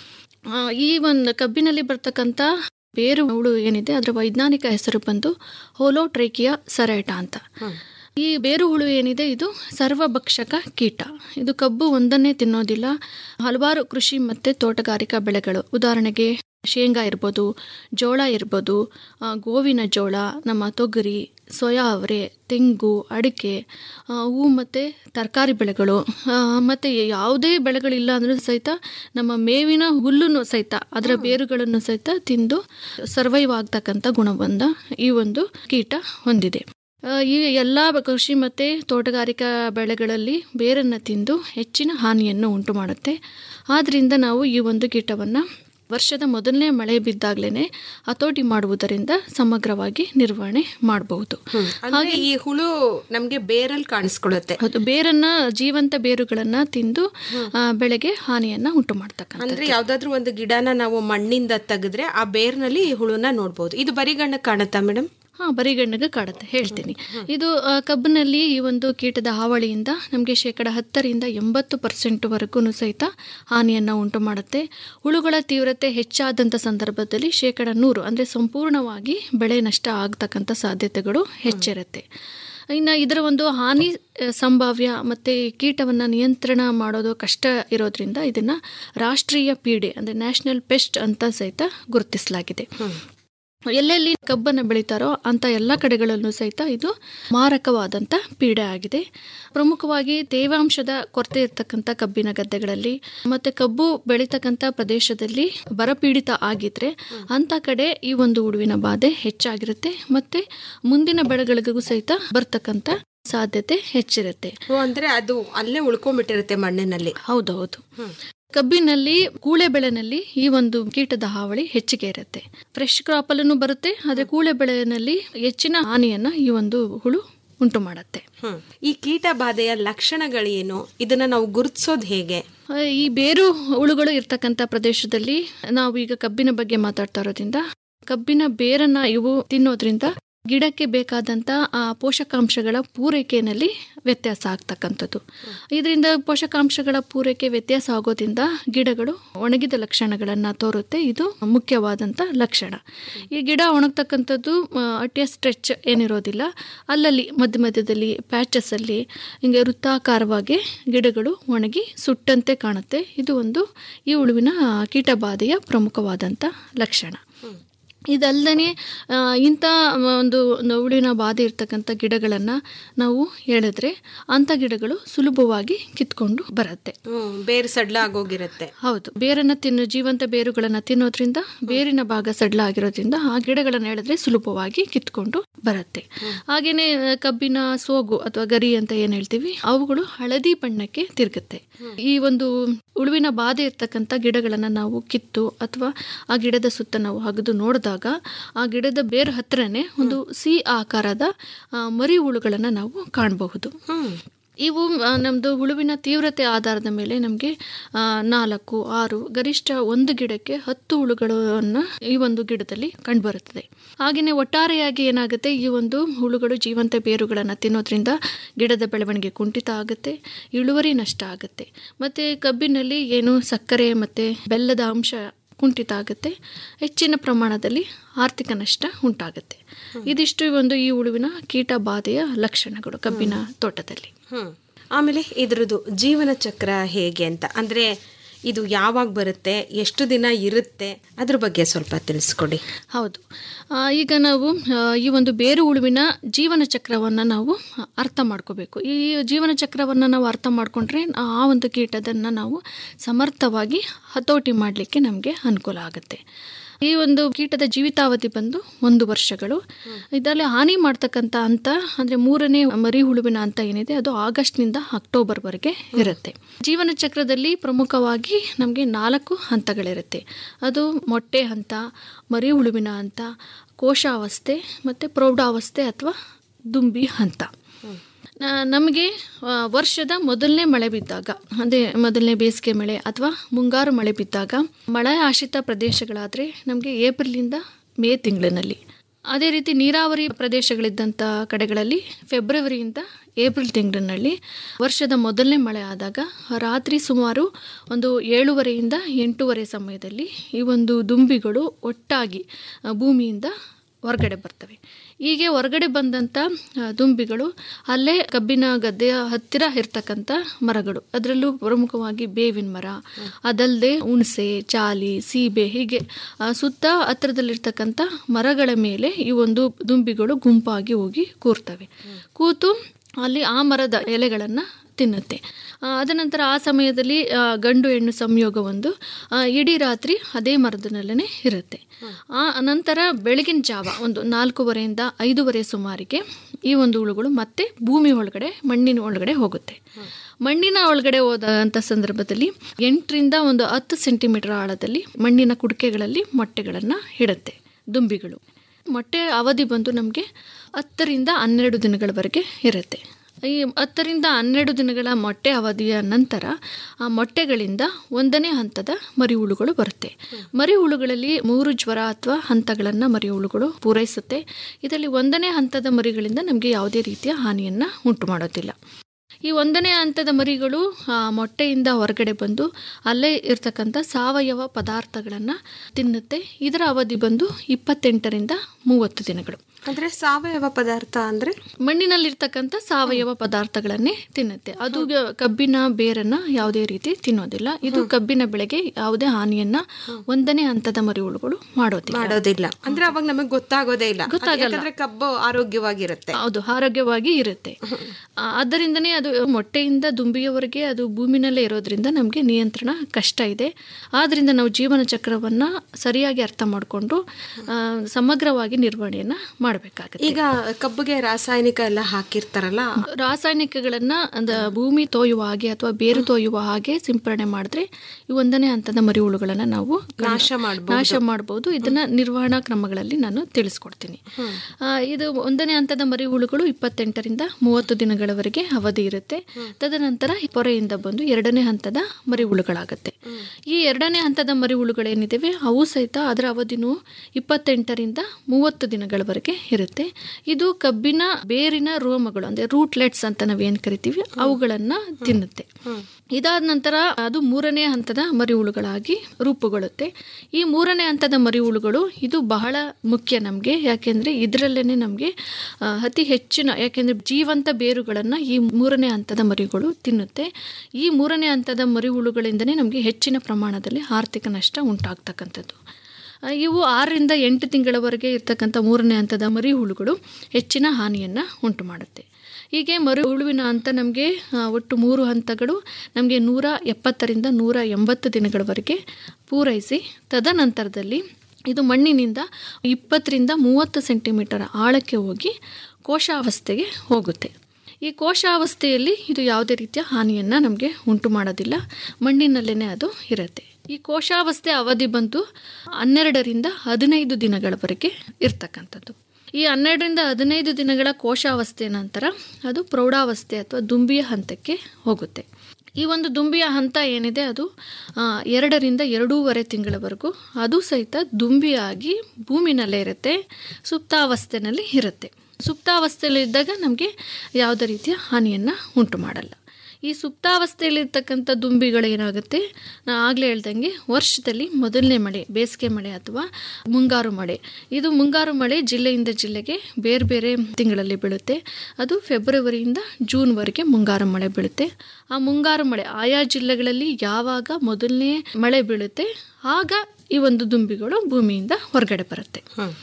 ಆ, ಈ ಒಂದು ಕಬ್ಬಿನಲ್ಲಿ ಬರ್ತಕ್ಕಂಥ ಬೇರು ಹುಳು ಏನಿದೆ ಅದರ ವೈಜ್ಞಾನಿಕ ಹೆಸರು ಬಂದು ಹೋಲೋಟ್ರೇಕಿಯಾ ಸೆರೈಟಾ ಅಂತ ಈ ಬೇರು ಹುಳು ಏನಿದೆ ಇದು ಸರ್ವಭಕ್ಷಕ ಕೀಟ ಇದು ಕಬ್ಬು ಒಂದನ್ನೇ ತಿನ್ನೋದಿಲ್ಲ ಹಲವಾರು ಕೃಷಿ ಮತ್ತು ತೋಟಗಾರಿಕಾ ಬೆಳೆಗಳು ಉದಾಹರಣೆಗೆ ಶೇಂಗಾ ಇರ್ಬೋದು ಜೋಳ ಇರ್ಬೋದು ಆ, ಗೋವಿನ ಜೋಳ ನಮ್ಮ ತೊಗರಿ ಸೋಯಾ ಅವರೆ ತೆಂಗು ಅಡಿಕೆ ಆ, ಹೂ ಮತ್ತು ತರಕಾರಿ ಬೆಳೆಗಳು ಆ, ಮತ್ತು ಯಾವುದೇ ಬೆಳೆಗಳಿಲ್ಲ ಅಂದರೂ ಸಹಿತ ನಮ್ಮ ಮೇವಿನ ಹುಲ್ಲನ್ನು ಸಹಿತ ಅದರ ಬೇರುಗಳನ್ನು ಸಹಿತ ತಿಂದು ಸರ್ವೈವ್ ಆಗ್ತಕ್ಕಂಥ ಗುಣಬಂಧ ಈ ಒಂದು ಕೀಟ ಹೊಂದಿದೆ ಆ, ಈ ಎಲ್ಲ ಕೃಷಿ ಮತ್ತು ತೋಟಗಾರಿಕಾ ಬೆಳೆಗಳಲ್ಲಿ ಬೇರನ್ನು ತಿಂದು ಹೆಚ್ಚಿನ ಹಾನಿಯನ್ನು ಉಂಟು ಮಾಡುತ್ತೆ ಆದ್ದರಿಂದ ನಾವು ಈ ಒಂದು ಕೀಟವನ್ನು ವರ್ಷದ ಮೊದಲನೇ ಮಳೆ ಬಿದ್ದಾಗಲೇ ಹತೋಟಿ ಮಾಡುವುದರಿಂದ ಸಮಗ್ರವಾಗಿ ನಿರ್ವಹಣೆ ಮಾಡಬಹುದು ಅಂದ್ರೆ ಈ ಹುಳು ನಮ್ಗೆ ಬೇರಲ್ಲಿ ಕಾಣಿಸ್ಕೊಳ್ಳುತ್ತೆ ಅದು ಬೇರನ್ನ ಜೀವಂತ ಬೇರುಗಳನ್ನ ತಿಂದು ಆ, ಬೆಳೆಗೆ ಹಾನಿಯನ್ನ ಉಂಟು ಮಾಡ್ತಕ್ಕಂಥ ಅಂದ್ರೆ ಯಾವ್ದಾದ್ರು ಒಂದು ಗಿಡನ ನಾವು ಮಣ್ಣಿಂದ ತೆಗೆದ್ರೆ ಆ ಬೇರ್ನಲ್ಲಿ ಈ ಹುಳುನ ನೋಡ್ಬೋದು ಇದು ಬರಿಗಣ್ಣ ಕಾಣುತ್ತಾ ಮೇಡಮ್ ಹಾ ಬರಿಗಣ್ಣಿಗೆ ಕಾಡುತ್ತೆ ಹೇಳ್ತೀನಿ ಇದು ಆ, ಕಬ್ಬಿನಲ್ಲಿ ಈ ಒಂದು ಕೀಟದ ಹಾವಳಿಯಿಂದ ನಮಗೆ ಶೇಕಡ ಹತ್ತರಿಂದ ಎಂಬತ್ತು ಪರ್ಸೆಂಟ್ವರೆಗೂ ಸಹಿತ ಹಾನಿಯನ್ನು ಉಂಟು ಮಾಡುತ್ತೆ ಹುಳುಗಳ ತೀವ್ರತೆ ಹೆಚ್ಚಾದಂಥ ಸಂದರ್ಭದಲ್ಲಿ ಶೇಕಡ ನೂರು ಅಂದರೆ ಸಂಪೂರ್ಣವಾಗಿ ಬೆಳೆ ನಷ್ಟ ಆಗ್ತಕ್ಕಂಥ ಸಾಧ್ಯತೆಗಳು ಹೆಚ್ಚಿರುತ್ತೆ ಇನ್ನು ಇದರ ಒಂದು ಹಾನಿ ಆ, ಸಂಭಾವ್ಯ ಮತ್ತು ಕೀಟವನ್ನು ನಿಯಂತ್ರಣ ಮಾಡೋದು ಕಷ್ಟ ಇರೋದ್ರಿಂದ ಇದನ್ನು ರಾಷ್ಟ್ರೀಯ ಪೀಡೆ ಅಂದರೆ ನ್ಯಾಷನಲ್ ಪೆಸ್ಟ್ ಅಂತ ಸಹಿತ ಗುರುತಿಸಲಾಗಿದೆ ಎಲ್ಲೆಲ್ಲಿ ಕಬ್ಬನ್ನು ಬೆಳೀತಾರೋ ಅಂತ ಎಲ್ಲ ಕಡೆಗಳಲ್ಲೂ ಸಹಿತ ಇದು ಮಾರಕವಾದಂಥ ಪೀಡೆ ಆಗಿದೆ ಪ್ರಮುಖವಾಗಿ ತೇವಾಂಶದ ಕೊರತೆ ಇರ್ತಕ್ಕಂಥ ಕಬ್ಬಿನ ಗದ್ದೆಗಳಲ್ಲಿ ಮತ್ತು ಕಬ್ಬು ಬೆಳೀತಕ್ಕಂಥ ಪ್ರದೇಶದಲ್ಲಿ ಬರಪೀಡಿತ ಆಗಿದ್ರೆ ಅಂಥ ಕಡೆ ಈ ಒಂದು ಹುಳುವಿನ ಬಾಧೆ ಹೆಚ್ಚಾಗಿರುತ್ತೆ ಮತ್ತು ಮುಂದಿನ ಬೆಳೆಗಳಿಗೂ ಸಹಿತ ಬರ್ತಕ್ಕಂಥ ಸಾಧ್ಯತೆ ಹೆಚ್ಚಿರುತ್ತೆ ಓ, ಅಂದ್ರೆ ಅದು ಅಲ್ಲೇ ಉಳ್ಕೊಂಡ್ಬಿಟ್ಟಿರುತ್ತೆ ಮಣ್ಣಿನಲ್ಲಿ ಹೌದೌದು ಕಬ್ಬಿನಲ್ಲಿ ಕೂಳೆ ಬೆಳೆನಲ್ಲಿ ಈ ಒಂದು ಕೀಟದ ಹಾವಳಿ ಹೆಚ್ಚಿಗೆ ಇರುತ್ತೆ ಫ್ರೆಶ್ ಕ್ರಾಪ್ ಅಲ್ಲೂ ಬರುತ್ತೆ ಆದ್ರೆ ಕೂಳೆ ಬೆಳೆನಲ್ಲಿ ಹೆಚ್ಚಿನ ಹಾನಿಯನ್ನ ಈ ಒಂದು ಹುಳು ಉಂಟು ಮಾಡುತ್ತೆ ಹ್ಮ್ ಈ ಕೀಟ ಬಾಧೆಯ ಲಕ್ಷಣಗಳೇನು ಇದನ್ನ ನಾವು ಗುರುತಿಸೋದು ಹೇಗೆ ಆ, ಈ ಬೇರು ಹುಳುಗಳು ಇರ್ತಕ್ಕಂಥ ಪ್ರದೇಶದಲ್ಲಿ ನಾವು ಈಗ ಕಬ್ಬಿನ ಬಗ್ಗೆ ಮಾತಾಡ್ತಾ ಇರೋದ್ರಿಂದ ಕಬ್ಬಿನ ಬೇರನ್ನ ಇವು ತಿನ್ನೋದ್ರಿಂದ ಗಿಡಕ್ಕೆ ಬೇಕಾದಂಥ ಆ ಪೋಷಕಾಂಶಗಳ ಪೂರೈಕೆಯಲ್ಲಿ ವ್ಯತ್ಯಾಸ ಆಗ್ತಕ್ಕಂಥದ್ದು ಇದರಿಂದ ಪೋಷಕಾಂಶಗಳ ಪೂರೈಕೆ ವ್ಯತ್ಯಾಸ ಆಗೋದ್ರಿಂದ ಗಿಡಗಳು ಒಣಗಿದ ಲಕ್ಷಣಗಳನ್ನು ತೋರುತ್ತೆ ಇದು ಮುಖ್ಯವಾದಂಥ ಲಕ್ಷಣ ಈ ಗಿಡ ಒಣಗ್ತಕ್ಕಂಥದ್ದು ಆ, ಅಟ್ಟಿಯ ಸ್ಟ್ರೆಚ್ ಏನಿರೋದಿಲ್ಲ ಅಲ್ಲಲ್ಲಿ ಮಧ್ಯ ಮಧ್ಯದಲ್ಲಿ ಪ್ಯಾಚಸ್ಸಲ್ಲಿ ಹಿಂಗೆ ವೃತ್ತಾಕಾರವಾಗಿ ಗಿಡಗಳು ಒಣಗಿ ಸುಟ್ಟಂತೆ ಕಾಣುತ್ತೆ ಇದು ಒಂದು ಈ ಹುಳುವಿನ ಕೀಟಬಾಧೆಯ ಪ್ರಮುಖವಾದಂಥ ಲಕ್ಷಣ ಇದಲ್ಲದೆ ಇಂಥ ಒಂದು ಹುಳುವಿನ ಬಾಧೆ ಇರ್ತಕ್ಕಂಥ ಗಿಡಗಳನ್ನು ನಾವು ಹೇಳಿದ್ರೆ ಅಂಥ ಗಿಡಗಳು ಸುಲಭವಾಗಿ ಕಿತ್ಕೊಂಡು ಬರುತ್ತೆ ಹ್ಮ್ ಬೇರು ಸಡ್ಲ ಆಗೋಗಿರುತ್ತೆ ಹೌದು ಬೇರನ್ನು ತಿನ್ನು ಜೀವಂತ ಬೇರುಗಳನ್ನು ತಿನ್ನೋದ್ರಿಂದ ಬೇರಿನ ಭಾಗ ಸಡ್ಲ ಆಗಿರೋದ್ರಿಂದ ಆ ಗಿಡಗಳನ್ನು ಹೇಳಿದ್ರೆ ಸುಲಭವಾಗಿ ಕಿತ್ಕೊಂಡು ಬರುತ್ತೆ ಹಾಗೇನೆ ಆ, ಕಬ್ಬಿನ ಸೋಗು ಅಥವಾ ಗರಿ ಅಂತ ಏನ್ ಹೇಳ್ತೀವಿ ಅವುಗಳು ಹಳದಿ ಬಣ್ಣಕ್ಕೆ ತಿರುಗುತ್ತೆ ಈ ಒಂದು ಉಳುವಿನ ಬಾಧೆ ಇರ್ತಕ್ಕಂಥ ಗಿಡಗಳನ್ನು ನಾವು ಕಿತ್ತು ಅಥವಾ ಆ ಗಿಡದ ಸುತ್ತ ನಾವು ಹಗದು ನೋಡಿದಾಗ ನೋಡಿದಾಗ ಆ ಗಿಡದ ಬೇರು ಹತ್ರನೇ ಒಂದು ಸಿ ಆಕಾರದ ಆ, ಮರಿ ಹುಳುಗಳನ್ನು ನಾವು ಕಾಣಬಹುದು ಇವು ಆ, ನಮ್ದು ಹುಳುವಿನ ತೀವ್ರತೆ ಆಧಾರದ ಮೇಲೆ ನಮಗೆ ನಾಲ್ಕು ಆರು ಗರಿಷ್ಠ ಒಂದು ಗಿಡಕ್ಕೆ ಹತ್ತು ಹುಳುಗಳನ್ನು ಈ ಒಂದು ಗಿಡದಲ್ಲಿ ಕಂಡುಬರುತ್ತದೆ ಹಾಗೆಯೇ ಒಟ್ಟಾರೆಯಾಗಿ ಏನಾಗುತ್ತೆ ಈ ಒಂದು ಹುಳುಗಳು ಜೀವಂತ ಬೇರುಗಳನ್ನು ತಿನ್ನೋದ್ರಿಂದ ಗಿಡದ ಬೆಳವಣಿಗೆ ಕುಂಠಿತ ಆಗುತ್ತೆ ಇಳುವರಿ ನಷ್ಟ ಆಗುತ್ತೆ ಮತ್ತು ಕಬ್ಬಿನಲ್ಲಿ ಏನು ಸಕ್ಕರೆ ಮತ್ತು ಬೆಲ್ಲದ ಅಂಶ ಕುಂಠಿತ ಆಗುತ್ತೆ ಹೆಚ್ಚಿನ ಪ್ರಮಾಣದಲ್ಲಿ ಆರ್ಥಿಕ ನಷ್ಟ ಉಂಟಾಗುತ್ತೆ ಇದಿಷ್ಟು ಒಂದು ಈ ಹುಳುವಿನ ಕೀಟ ಬಾಧೆಯ ಲಕ್ಷಣಗಳು ಕಬ್ಬಿನ ತೋಟದಲ್ಲಿ ಹ್ಮ್ ಆಮೇಲೆ ಇದ್ರದ್ದು ಜೀವನ ಚಕ್ರ ಹೇಗೆ ಅಂತ ಅಂದ್ರೆ ಇದು ಯಾವಾಗ ಬರುತ್ತೆ ಎಷ್ಟು ದಿನ ಇರುತ್ತೆ ಅದ್ರ ಬಗ್ಗೆ ಸ್ವಲ್ಪ ತಿಳಿಸ್ಕೊಡಿ ಹೌದು ಆ, ಈಗ ನಾವು ಆ, ಈ ಒಂದು ಬೇರು ಹುಳುವಿನ ಜೀವನ ಚಕ್ರವನ್ನು ನಾವು ಅರ್ಥ ಮಾಡ್ಕೋಬೇಕು ಈ ಜೀವನ ಚಕ್ರವನ್ನು ನಾವು ಅರ್ಥ ಮಾಡಿಕೊಂಡ್ರೆ ಆ ಒಂದು ಕೀಟದನ್ನು ನಾವು ಸಮರ್ಥವಾಗಿ ಹತೋಟಿ ಮಾಡಲಿಕ್ಕೆ ನಮಗೆ ಅನುಕೂಲ ಆಗುತ್ತೆ ಈ ಒಂದು ಕೀಟದ ಜೀವಿತಾವಧಿ ಬಂದು ಒಂದು ವರ್ಷಗಳು ಇದರಲ್ಲಿ ಹಾನಿ ಮಾಡ್ತಕ್ಕಂಥ ಹಂತ ಅಂದರೆ ಮೂರನೇ ಮರಿ ಹುಳುವಿನ ಹಂತ ಏನಿದೆ ಅದು ಆಗಸ್ಟ್ನಿಂದ ಅಕ್ಟೋಬರ್ವರೆಗೆ ಇರುತ್ತೆ ಜೀವನ ಚಕ್ರದಲ್ಲಿ ಪ್ರಮುಖವಾಗಿ ನಮಗೆ ನಾಲ್ಕು ಹಂತಗಳಿರುತ್ತೆ ಅದು ಮೊಟ್ಟೆ ಹಂತ ಮರಿ ಹುಳುವಿನ ಹಂತ ಕೋಶಾವಸ್ಥೆ ಮತ್ತು ಪ್ರೌಢಾವಸ್ಥೆ ಅಥವಾ ದುಂಬಿ ಹಂತ ನ- ನಮಗೆ ಆ, ವರ್ಷದ ಮೊದಲನೇ ಮಳೆ ಬಿದ್ದಾಗ ಅಂದರೆ ಮೊದಲನೇ ಬೇಸಿಗೆ ಮಳೆ ಅಥವಾ ಮುಂಗಾರು ಮಳೆ ಬಿದ್ದಾಗ ಮಳೆ ಆಶ್ರಿತ ಪ್ರದೇಶಗಳಾದರೆ ನಮಗೆ ಏಪ್ರಿಲಿಂದ ಮೇ ತಿಂಗಳಿನಲ್ಲಿ ಅದೇ ರೀತಿ ನೀರಾವರಿ ಪ್ರದೇಶಗಳಿದ್ದಂಥ ಕಡೆಗಳಲ್ಲಿ ಫೆಬ್ರವರಿಯಿಂದ ಏಪ್ರಿಲ್ ತಿಂಗಳಿನಲ್ಲಿ ವರ್ಷದ ಮೊದಲನೇ ಮಳೆ ಆದಾಗ ರಾತ್ರಿ ಸುಮಾರು ಒಂದು ಏಳುವರೆಯಿಂದ ಎಂಟೂವರೆ ಸಮಯದಲ್ಲಿ ಈ ಒಂದು ದುಂಬಿಗಳು ಒಟ್ಟಾಗಿ ಆ, ಭೂಮಿಯಿಂದ ಹೊರಗಡೆ ಬರ್ತವೆ ಹೀಗೆ ಹೊರಗಡೆ ಬಂದಂಥ ಆ, ದುಂಬಿಗಳು ಅಲ್ಲೇ ಕಬ್ಬಿನ ಗದ್ದೆಯ ಹತ್ತಿರ ಇರ್ತಕ್ಕಂಥ ಮರಗಳು ಅದರಲ್ಲೂ ಪ್ರಮುಖವಾಗಿ ಬೇವಿನ ಮರ ಅದಲ್ಲದೆ ಹುಣಸೆ ಚಾಲಿ ಸೀಬೆ ಹೀಗೆ ಆ, ಸುತ್ತ ಹತ್ತಿರದಲ್ಲಿರ್ತಕ್ಕಂಥ ಮರಗಳ ಮೇಲೆ ಈ ಒಂದು ದುಂಬಿಗಳು ಗುಂಪಾಗಿ ಹೋಗಿ ಕೂರ್ತವೆ ಕೂತು ಅಲ್ಲಿ ಆ ಮರದ ಎಲೆಗಳನ್ನು ತಿನ್ನುತ್ತೆ ಆ, ಅದ ನಂತರ ಆ ಸಮಯದಲ್ಲಿ ಆ, ಗಂಡು ಹೆಣ್ಣು ಸಂಯೋಗ ಒಂದು ಆ, ಇಡೀ ರಾತ್ರಿ ಅದೇ ಮರದಲ್ಲೇ ಇರುತ್ತೆ ಆ ನಂತರ ಬೆಳಗಿನ ಜಾವ ಒಂದು ನಾಲ್ಕೂವರೆಯಿಂದ ಐದೂವರೆ ಸುಮಾರಿಗೆ ಈ ಒಂದು ಹುಳುಗಳು ಮತ್ತೆ ಭೂಮಿ ಒಳಗಡೆ ಮಣ್ಣಿನ ಒಳಗಡೆ ಹೋಗುತ್ತೆ ಮಣ್ಣಿನ ಒಳಗಡೆ ಹೋದಂಥ ಸಂದರ್ಭದಲ್ಲಿ ಎಂಟರಿಂದ ಒಂದು ಹತ್ತು ಸೆಂಟಿಮೀಟರ್ ಆಳದಲ್ಲಿ ಮಣ್ಣಿನ ಕುಡಿಕೆಗಳಲ್ಲಿ ಮೊಟ್ಟೆಗಳನ್ನು ಇಡುತ್ತೆ ದುಂಬಿಗಳು ಮೊಟ್ಟೆ ಅವಧಿ ಬಂದು ನಮಗೆ ಹತ್ತರಿಂದ ಹನ್ನೆರಡು ದಿನಗಳವರೆಗೆ ಇರುತ್ತೆ ಈ ಹತ್ತರಿಂದ ಹನ್ನೆರಡು ದಿನಗಳ ಮೊಟ್ಟೆ ಅವಧಿಯ ನಂತರ ಆ ಮೊಟ್ಟೆಗಳಿಂದ ಒಂದನೇ ಹಂತದ ಮರಿಹುಳುಗಳು ಬರುತ್ತೆ ಮರಿಹುಳುಗಳಲ್ಲಿ ಮೂರು ಜ್ವರ ಅಥವಾ ಹಂತಗಳನ್ನು ಮರಿಹುಳುಗಳು ಪೂರೈಸುತ್ತೆ ಇದರಲ್ಲಿ ಒಂದನೇ ಹಂತದ ಮರಿಗಳಿಂದ ನಮಗೆ ಯಾವುದೇ ರೀತಿಯ ಹಾನಿಯನ್ನು ಉಂಟು ಮಾಡೋದಿಲ್ಲ ಈ ಒಂದನೇ ಹಂತದ ಮರಿಗಳು ಆ, ಮೊಟ್ಟೆಯಿಂದ ಹೊರಗಡೆ ಬಂದು ಅಲ್ಲೇ ಇರ್ತಕ್ಕಂಥ ಸಾವಯವ ಪದಾರ್ಥಗಳನ್ನು ತಿನ್ನುತ್ತೆ ಇದರ ಅವಧಿ ಬಂದು ಇಪ್ಪತ್ತೆಂಟರಿಂದ ಮೂವತ್ತು ದಿನಗಳು ಅಂದ್ರೆ ಸಾವಯವ ಪದಾರ್ಥ ಅಂದ್ರೆ ಮಣ್ಣಿನಲ್ಲಿರ್ತಕ್ಕಂಥ ಸಾವಯವ ಪದಾರ್ಥಗಳನ್ನೇ ತಿನ್ನುತ್ತೆ ಅದು ಗ- ಕಬ್ಬಿನ ಬೇರನ್ನ ಯಾವುದೇ ರೀತಿ ತಿನ್ನೋದಿಲ್ಲ ಇದು ಕಬ್ಬಿನ ಬೆಳೆಗೆ ಯಾವುದೇ ಹಾನಿಯನ್ನ ಒಂದನೇ ಹಂತದ ಮರಿಹುಳುಗಳು ಮಾಡೋದಿಲ್ಲ ಮಾಡೋದಿಲ್ಲ ಅಂದ್ರೆ ಅವಾಗ ನಮಗೆ ಗೊತ್ತಾಗೋದೇ ಇಲ್ಲ ಗೊತ್ತಾಗಲ್ಲ. ಯಾಕಂದ್ರೆ ಕಬ್ಬು ಆರೋಗ್ಯವಾಗಿರುತ್ತೆ ಹೌದು ಆರೋಗ್ಯವಾಗಿ ಇರುತ್ತೆ ಆ, ಆದ್ದರಿಂದನೇ ಅದು ಮೊಟ್ಟೆಯಿಂದ ದುಂಬಿಯವರೆಗೆ ಅದು ಭೂಮಿನಲ್ಲೇ ಇರೋದ್ರಿಂದ ನಮಗೆ ನಿಯಂತ್ರಣ ಕಷ್ಟ ಇದೆ ಆದ್ರಿಂದ ನಾವು ಜೀವನ ಚಕ್ರವನ್ನ ಸರಿಯಾಗಿ ಅರ್ಥ ಮಾಡಿಕೊಂಡು ಸಮಗ್ರವಾಗಿ ನಿರ್ವಹಣೆಯನ್ನ ಮಾಡಬೇಕಾಗುತ್ತೆ ಈಗ ಕಬ್ಬಿಗೆ ರಾಸಾಯನಿಕ ಎಲ್ಲ ಹಾಕಿರ್ತಾರಲ್ಲ ರಾಸಾಯನಿಕಗಳನ್ನ ಅಂದ ಭೂಮಿ ತೋಯುವ ಹಾಗೆ ಅಥವಾ ಬೇರು ತೋಯುವ ಹಾಗೆ ಸಿಂಪರಣೆ ಮಾಡಿದ್ರೆ ಈ ಒಂದನೇ ಹಂತದ ಮರಿಹುಳುಗಳನ್ನ ನಾವು ನಾಶ ಮಾಡ್ಬೋದು. ನಾಶ ಮಾಡಬಹುದು ಇದನ್ನ ನಿರ್ವಹಣಾ ಕ್ರಮಗಳಲ್ಲಿ ನಾನು ತಿಳಿಸ್ಕೊಡ್ತೀನಿ ಆ, ಇದು ಒಂದನೇ ಹಂತದ ಮರಿಹುಳುಗಳು ಇಪ್ಪತ್ತೆಂಟರಿಂದ ಮೂವತ್ತು ದಿನಗಳವರೆಗೆ ಅವಧಿ ಇರುತ್ತೆ ತದನಂತರ ಪೊರೆಯಿಂದ ಬಂದು ಎರಡನೇ ಹಂತದ ಮರಿಹುಳುಗಳಾಗುತ್ತೆ ಈ ಎರಡನೇ ಹಂತದ ಮರಿಹುಳುಗಳೇನಿದ್ದಾವೆ ಅವು ಸಹಿತ ಅದರ ಅವಧಿನೂ ಇಪ್ಪತ್ತೆಂಟರಿಂದ ಮೂವತ್ತು ದಿನಗಳವರೆಗೆ ಇರುತ್ತೆ ಇದು ಕಬ್ಬಿನ ಬೇರಿನ ರೋಮಗಳು ಅಂದ್ರೆ ರೂಟ್ಲೆಟ್ಸ್ ಅಂತ ನಾವೇನ್ ಕರಿತೀವಿ ಅವುಗಳನ್ನ ತಿನ್ನುತ್ತೆ ಇದಾದ ನಂತರ ಅದು ಮೂರನೇ ಹಂತದ ಮರಿಹುಳುಗಳಾಗಿ ರೂಪುಗೊಳ್ಳುತ್ತೆ ಈ ಮೂರನೇ ಹಂತದ ಮರಿಹುಳುಗಳು ಇದು ಬಹಳ ಮುಖ್ಯ ನಮಗೆ ಯಾಕೆಂದ್ರೆ ಇದರಲ್ಲೇನೆ ನಮಗೆ ಅತಿ ಹೆಚ್ಚಿನ ಯಾಕೆಂದ್ರೆ ಜೀವಂತ ಬೇರುಗಳನ್ನು ಈ ಮೂರನೇ ಹಂತದ ಮರಿಗಳು ತಿನ್ನುತ್ತೆ ಈ ಮೂರನೇ ಹಂತದ ಮರಿಹುಳುಗಳಿಂದನೇ ನಮಗೆ ಹೆಚ್ಚಿನ ಪ್ರಮಾಣದಲ್ಲಿ ಆರ್ಥಿಕ ನಷ್ಟ ಉಂಟಾಗ್ತಕ್ಕಂಥದ್ದು ಆ, ಇವು ಆರರಿಂದ ಎಂಟು ತಿಂಗಳವರೆಗೆ ಇರ್ತಕ್ಕಂಥ ಮೂರನೇ ಹಂತದ ಮರಿ ಹುಳುಗಳು ಹೆಚ್ಚಿನ ಹಾನಿಯನ್ನು ಉಂಟು ಮಾಡುತ್ತೆ ಹೀಗೆ ಮರು ಹುಳುವಿನ ಹಂತ ನಮಗೆ ಒಟ್ಟು ಮೂರು ಹಂತಗಳು ನಮಗೆ ನೂರ ಎಪ್ಪತ್ತರಿಂದ ನೂರ ಎಂಬತ್ತು ದಿನಗಳವರೆಗೆ ಪೂರೈಸಿ ತದನಂತರದಲ್ಲಿ ಇದು ಮಣ್ಣಿನಿಂದ ಇಪ್ಪತ್ತರಿಂದ ಮೂವತ್ತು ಸೆಂಟಿಮೀಟರ್ ಆಳಕ್ಕೆ ಹೋಗಿ ಕೋಶಾವಸ್ಥೆಗೆ ಹೋಗುತ್ತೆ ಈ ಕೋಶಾವಸ್ಥೆಯಲ್ಲಿ ಇದು ಯಾವುದೇ ರೀತಿಯ ಹಾನಿಯನ್ನು ನಮಗೆ ಉಂಟು ಮಾಡೋದಿಲ್ಲ ಮಣ್ಣಿನಲ್ಲೇ ಅದು ಇರುತ್ತೆ ಈ ಕೋಶಾವಸ್ಥೆ ಅವಧಿ ಬಂತು ಹನ್ನೆರಡರಿಂದ ಹದಿನೈದು ದಿನಗಳವರೆಗೆ ಇರ್ತಕ್ಕಂಥದ್ದು ಈ ಹನ್ನೆರಡರಿಂದ ಹದಿನೈದು ದಿನಗಳ ಕೋಶಾವಸ್ಥೆ ನಂತರ ಅದು ಪ್ರೌಢಾವಸ್ಥೆ ಅಥವಾ ದುಂಬಿಯ ಹಂತಕ್ಕೆ ಹೋಗುತ್ತೆ ಈ ಒಂದು ದುಂಬಿಯ ಹಂತ ಏನಿದೆ ಅದು ಆ, ಎರಡರಿಂದ ಎರಡೂವರೆ ತಿಂಗಳವರೆಗೂ ಅದು ಸಹಿತ ದುಂಬಿಯಾಗಿ ಭೂಮಿನಲ್ಲೇ ಇರುತ್ತೆ ಸುಪ್ತಾವಸ್ಥೆನಲ್ಲಿ ಇರುತ್ತೆ ಸುಪ್ತಾವಸ್ಥೆಯಲ್ಲಿ ಇದ್ದಾಗ ನಮಗೆ ಯಾವುದೇ ರೀತಿಯ ಹಾನಿಯನ್ನು ಉಂಟು ಮಾಡಲ್ಲ ಈ ಸುಪ್ತಾವಸ್ಥೆಯಲ್ಲಿರ್ತಕ್ಕಂಥ ದುಂಬಿಗಳು ಏನಾಗುತ್ತೆ ನಾ ಆಗಲೇ ಹೇಳ್ದಂಗೆ ವರ್ಷದಲ್ಲಿ ಮೊದಲನೇ ಮಳೆ ಬೇಸಿಗೆ ಮಳೆ ಅಥವಾ ಮುಂಗಾರು ಮಳೆ ಇದು ಮುಂಗಾರು ಮಳೆ ಜಿಲ್ಲೆಯಿಂದ ಜಿಲ್ಲೆಗೆ ಬೇರೆ ಬೇರೆ ತಿಂಗಳಲ್ಲಿ ಬೀಳುತ್ತೆ ಅದು ಫೆಬ್ರವರಿಯಿಂದ ಜೂನ್ವರೆಗೆ ಮುಂಗಾರು ಮಳೆ ಬೀಳುತ್ತೆ ಆ ಮುಂಗಾರು ಮಳೆ ಆಯಾ ಜಿಲ್ಲೆಗಳಲ್ಲಿ ಯಾವಾಗ ಮೊದಲನೇ ಮಳೆ ಬೀಳುತ್ತೆ ಆಗ ಈ ಒಂದು ದುಂಬಿಗಳು ಭೂಮಿಯಿಂದ ಹೊರಗಡೆ ಬರುತ್ತೆ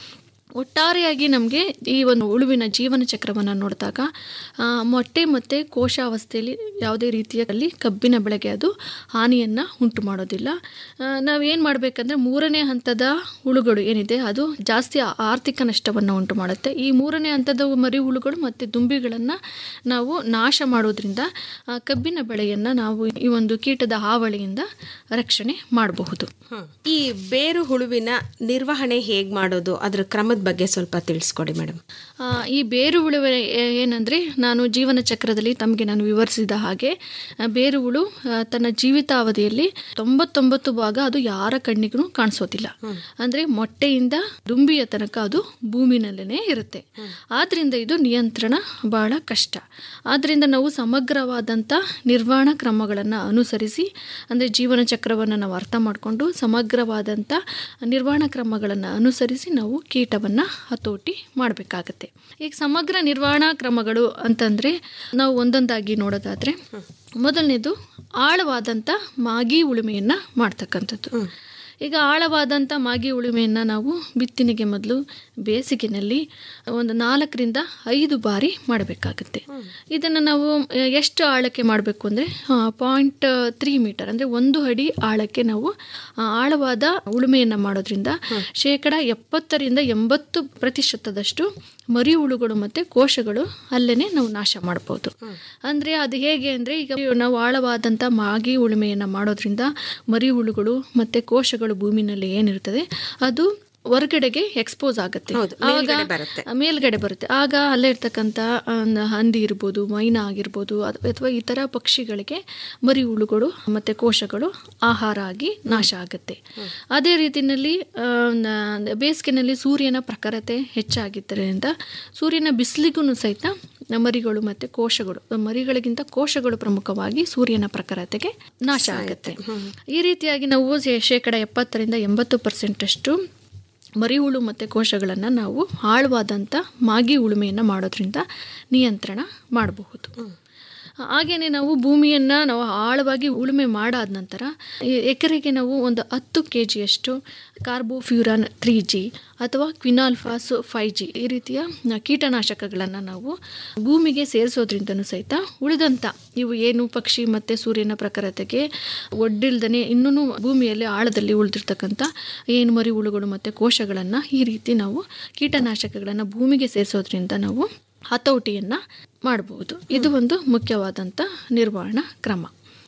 ಒಟ್ಟಾರೆಯಾಗಿ ನಮಗೆ ಈ ಒಂದು ಉಳುವಿನ ಜೀವನ ಚಕ್ರವನ್ನು ನೋಡಿದಾಗ ಆ, ಮೊಟ್ಟೆ ಮತ್ತು ಕೋಶಾವಸ್ಥೆಯಲ್ಲಿ ಯಾವುದೇ ರೀತಿಯಲ್ಲಿ ಕಬ್ಬಿನ ಬೆಳೆಗೆ ಅದು ಹಾನಿಯನ್ನು ಉಂಟು ಮಾಡೋದಿಲ್ಲ ನಾವೇನು ಮಾಡಬೇಕಂದ್ರೆ ಮೂರನೇ ಹಂತದ ಹುಳುಗಳು ಏನಿದೆ ಅದು ಜಾಸ್ತಿ ಆರ್ಥಿಕ ನಷ್ಟವನ್ನು ಉಂಟು ಮಾಡುತ್ತೆ ಈ ಮೂರನೇ ಹಂತದ ಮರಿ ಹುಳುಗಳು ಮತ್ತು ದುಂಬಿಗಳನ್ನು ನಾವು ನಾಶ ಮಾಡೋದ್ರಿಂದ ಆ, ಕಬ್ಬಿನ ಬೆಳೆಯನ್ನು ನಾವು ಈ ಒಂದು ಕೀಟದ ಹಾವಳಿಯಿಂದ ರಕ್ಷಣೆ ಮಾಡಬಹುದು ಈ ಬೇರು ಹುಳುವಿನ ನಿರ್ವಹಣೆ ಹೇಗೆ ಮಾಡೋದು ಅದರ ಕ್ರಮದ ಬಗ್ಗೆ ಸ್ವಲ್ಪ ತಿಳಿಸ್ಕೊಡಿ ಮೇಡಮ್ ಆ, ಈ ಬೇರು ಹುಳು ಏ- ಏನಂದ್ರೆ ನಾನು ಜೀವನ ಚಕ್ರದಲ್ಲಿ ತಮಗೆ ನಾನು ವಿವರಿಸಿದ ಹಾಗೆ ಆ, ಬೇರು ಹುಳು ಆ, ತನ್ನ ಜೀವಿತಾವಧಿಯಲ್ಲಿ ತೊಂಬತ್ತೊಂಬತ್ತು ಭಾಗ ಅದು ಯಾರ ಕಣ್ಣಿಗೂ ಕಾಣಿಸೋದಿಲ್ಲ ಅಂದ್ರೆ ಮೊಟ್ಟೆಯಿಂದ ದುಂಬಿಯ ತನಕ ಅದು ಭೂಮಿನಲ್ಲೇ ಇರುತ್ತೆ ಆದ್ರಿಂದ ಇದು ನಿಯಂತ್ರಣ ಬಹಳ ಕಷ್ಟ ಆದ್ರಿಂದ ನಾವು ಸಮಗ್ರವಾದಂಥ ನಿರ್ವಹಣಾ ಕ್ರಮಗಳನ್ನು ಅನುಸರಿಸಿ ಅಂದರೆ ಜೀವನ ಚಕ್ರವನ್ನು ನಾವು ಅರ್ಥ ಮಾಡಿಕೊಂಡು ಸಮಗ್ರವಾದಂಥ ನಿರ್ವಹಣಾ ಕ್ರಮಗಳನ್ನು ಅನುಸರಿಸಿ ನಾವು ಕೀಟವನ್ನು ಹತೋಟಿ ಮಾಡಬೇಕಾಗತ್ತೆ ಈಗ ಸಮಗ್ರ ನಿರ್ವಹಣಾ ಕ್ರಮಗಳು ಅಂತಂದರೆ ನಾವು ಒಂದೊಂದಾಗಿ ನೋಡೋದಾದರೆ ಮೊದಲನೇದು ಆಳವಾದಂಥ ಮಾಗಿ ಉಳುಮೆಯನ್ನು ಮಾಡ್ತಕ್ಕಂಥದ್ದು ಈಗ ಆಳವಾದಂಥ ಮಾಗಿ ಉಳುಮೆಯನ್ನು ನಾವು ಬಿತ್ತನೆಗೆ ಮೊದಲು ಬೇಸಿಗೆನಲ್ಲಿ ಒಂದು ನಾಲ್ಕರಿಂದ ಐದು ಬಾರಿ ಮಾಡಬೇಕಾಗುತ್ತೆ ಇದನ್ನು ನಾವು ಆ, ಎಷ್ಟು ಆಳಕ್ಕೆ ಮಾಡಬೇಕು ಅಂದರೆ ಪಾಯಿಂಟ್ ತ್ರೀ ಮೀಟರ್ ಅಂದರೆ ಒಂದು ಅಡಿ ಆಳಕ್ಕೆ ನಾವು ಆ, ಆಳವಾದ ಉಳುಮೆಯನ್ನು ಮಾಡೋದ್ರಿಂದ ಶೇಕಡ ಎಪ್ಪತ್ತರಿಂದ ಎಂಬತ್ತು ಪ್ರತಿಶತದಷ್ಟು ಮರಿ ಹುಳುಗಳು ಮತ್ತು ಕೋಶಗಳು ಅಲ್ಲೇ ನಾವು ನಾಶ ಮಾಡ್ಬೋದು ಅಂದರೆ ಅದು ಹೇಗೆ ಅಂದರೆ ಈಗ ನಾವು ಆಳವಾದಂಥ ಮಾಗಿ ಉಳುಮೆಯನ್ನು ಮಾಡೋದ್ರಿಂದ ಮರಿ ಹುಳುಗಳು ಮತ್ತು ಕೋಶಗಳು ಭೂಮಿನಲ್ಲಿ ಏನಿರ್ತದೆ ಅದು ಹೊರಗಡೆಗೆ ಎಕ್ಸ್ಪೋಸ್ ಆಗುತ್ತೆ ಮೇಲ್ಗಡೆ ಆಗ ಬರುತ್ತೆ. ಮೇಲ್ಗಡೆ ಬರುತ್ತೆ ಆಗ ಅಲ್ಲೇ ಇರ್ತಕ್ಕಂಥ ಆ, ಹಂದಿ ಇರ್ಬೋದು ಮೈನಾ ಆಗಿರ್ಬೋದು ಅದ್- ಅಥವಾ ಇತರ ಪಕ್ಷಿಗಳಿಗೆ ಮರಿ ಹುಳುಗಳು ಮತ್ತು ಕೋಶಗಳು ಆಹಾರ ಆಗಿ ನಾಶ ಆಗುತ್ತೆ ಅದೇ ರೀತಿಯಲ್ಲಿ ಆ, ನ- ಬೇಸಿಗೆನಲ್ಲಿ ಸೂರ್ಯನ ಪ್ರಖರತೆ ಹೆಚ್ಚಾಗಿದ್ದರಿಂದ ಸೂರ್ಯನ ಬಿಸಿಲಿಗೂ ಸಹಿತ ಮರಿಗಳು ಮತ್ತು ಕೋಶಗಳು ಮರಿಗಳಿಗಿಂತ ಕೋಶಗಳು ಪ್ರಮುಖವಾಗಿ ಸೂರ್ಯನ ಪ್ರಖರತೆಗೆ ನಾಶ ಆಗುತ್ತೆ ಈ ರೀತಿಯಾಗಿ ನಾವು ಶೇ- ಶೇಕಡ ಎಪ್ಪತ್ತರಿಂದ ಎಂಬತ್ತು ಪರ್ಸೆಂಟಷ್ಟು ಮರಿಹುಳು ಮತ್ತು ಕೋಶಗಳನ್ನು ನಾವು ಆಳವಾದಂಥ ಮಾಗಿ ಉಳುಮೆಯನ್ನು ಮಾಡೋದ್ರಿಂದ ನಿಯಂತ್ರಣ ಮಾಡಬಹುದು ಹಾಗೆಯೇ ನಾವು ಭೂಮಿಯನ್ನು ನಾವು ಆಳವಾಗಿ ಉಳುಮೆ ಮಾಡಾದ ನಂತರ ಎ- ಎಕರೆಗೆ ನಾವು ಒಂದು ಹತ್ತು ಕೆ ಜಿಯಷ್ಟು ಕಾರ್ಬೋಫ್ಯೂರಾನ್ ತ್ರೀ ಜಿ ಅಥವಾ ಕ್ವಿನಾಲ್ಫಾಸ್ ಫೈವ್ ಜಿ ಈ ರೀತಿಯ ನ- ಕೀಟನಾಶಕಗಳನ್ನು ನಾವು ಭೂಮಿಗೆ ಸೇರಿಸೋದ್ರಿಂದನೂ ಸಹಿತ ಉಳಿದಂಥ ಇವು ಏನು ಪಕ್ಷಿ ಮತ್ತು ಸೂರ್ಯನ ಪ್ರಖರತೆಗೆ ಒಡ್ಡಿಲ್ದನೆ ಇನ್ನೂ ಭೂಮಿಯಲ್ಲಿ ಆಳದಲ್ಲಿ ಉಳಿದಿರ್ತಕ್ಕಂಥ ಏನು ಮರಿ ಹುಳುಗಳು ಮತ್ತು ಕೋಶಗಳನ್ನು ಈ ರೀತಿ ನಾವು ಕೀಟನಾಶಕಗಳನ್ನು ಭೂಮಿಗೆ ಸೇರಿಸೋದ್ರಿಂದ ನಾವು ಹತೋಟಿಯನ್ನು ಮಾಡಬಹುದು ಇದು ಒಂದು ಮುಖ್ಯವಾದಂಥ ನಿರ್ವಹಣಾ ಕ್ರಮ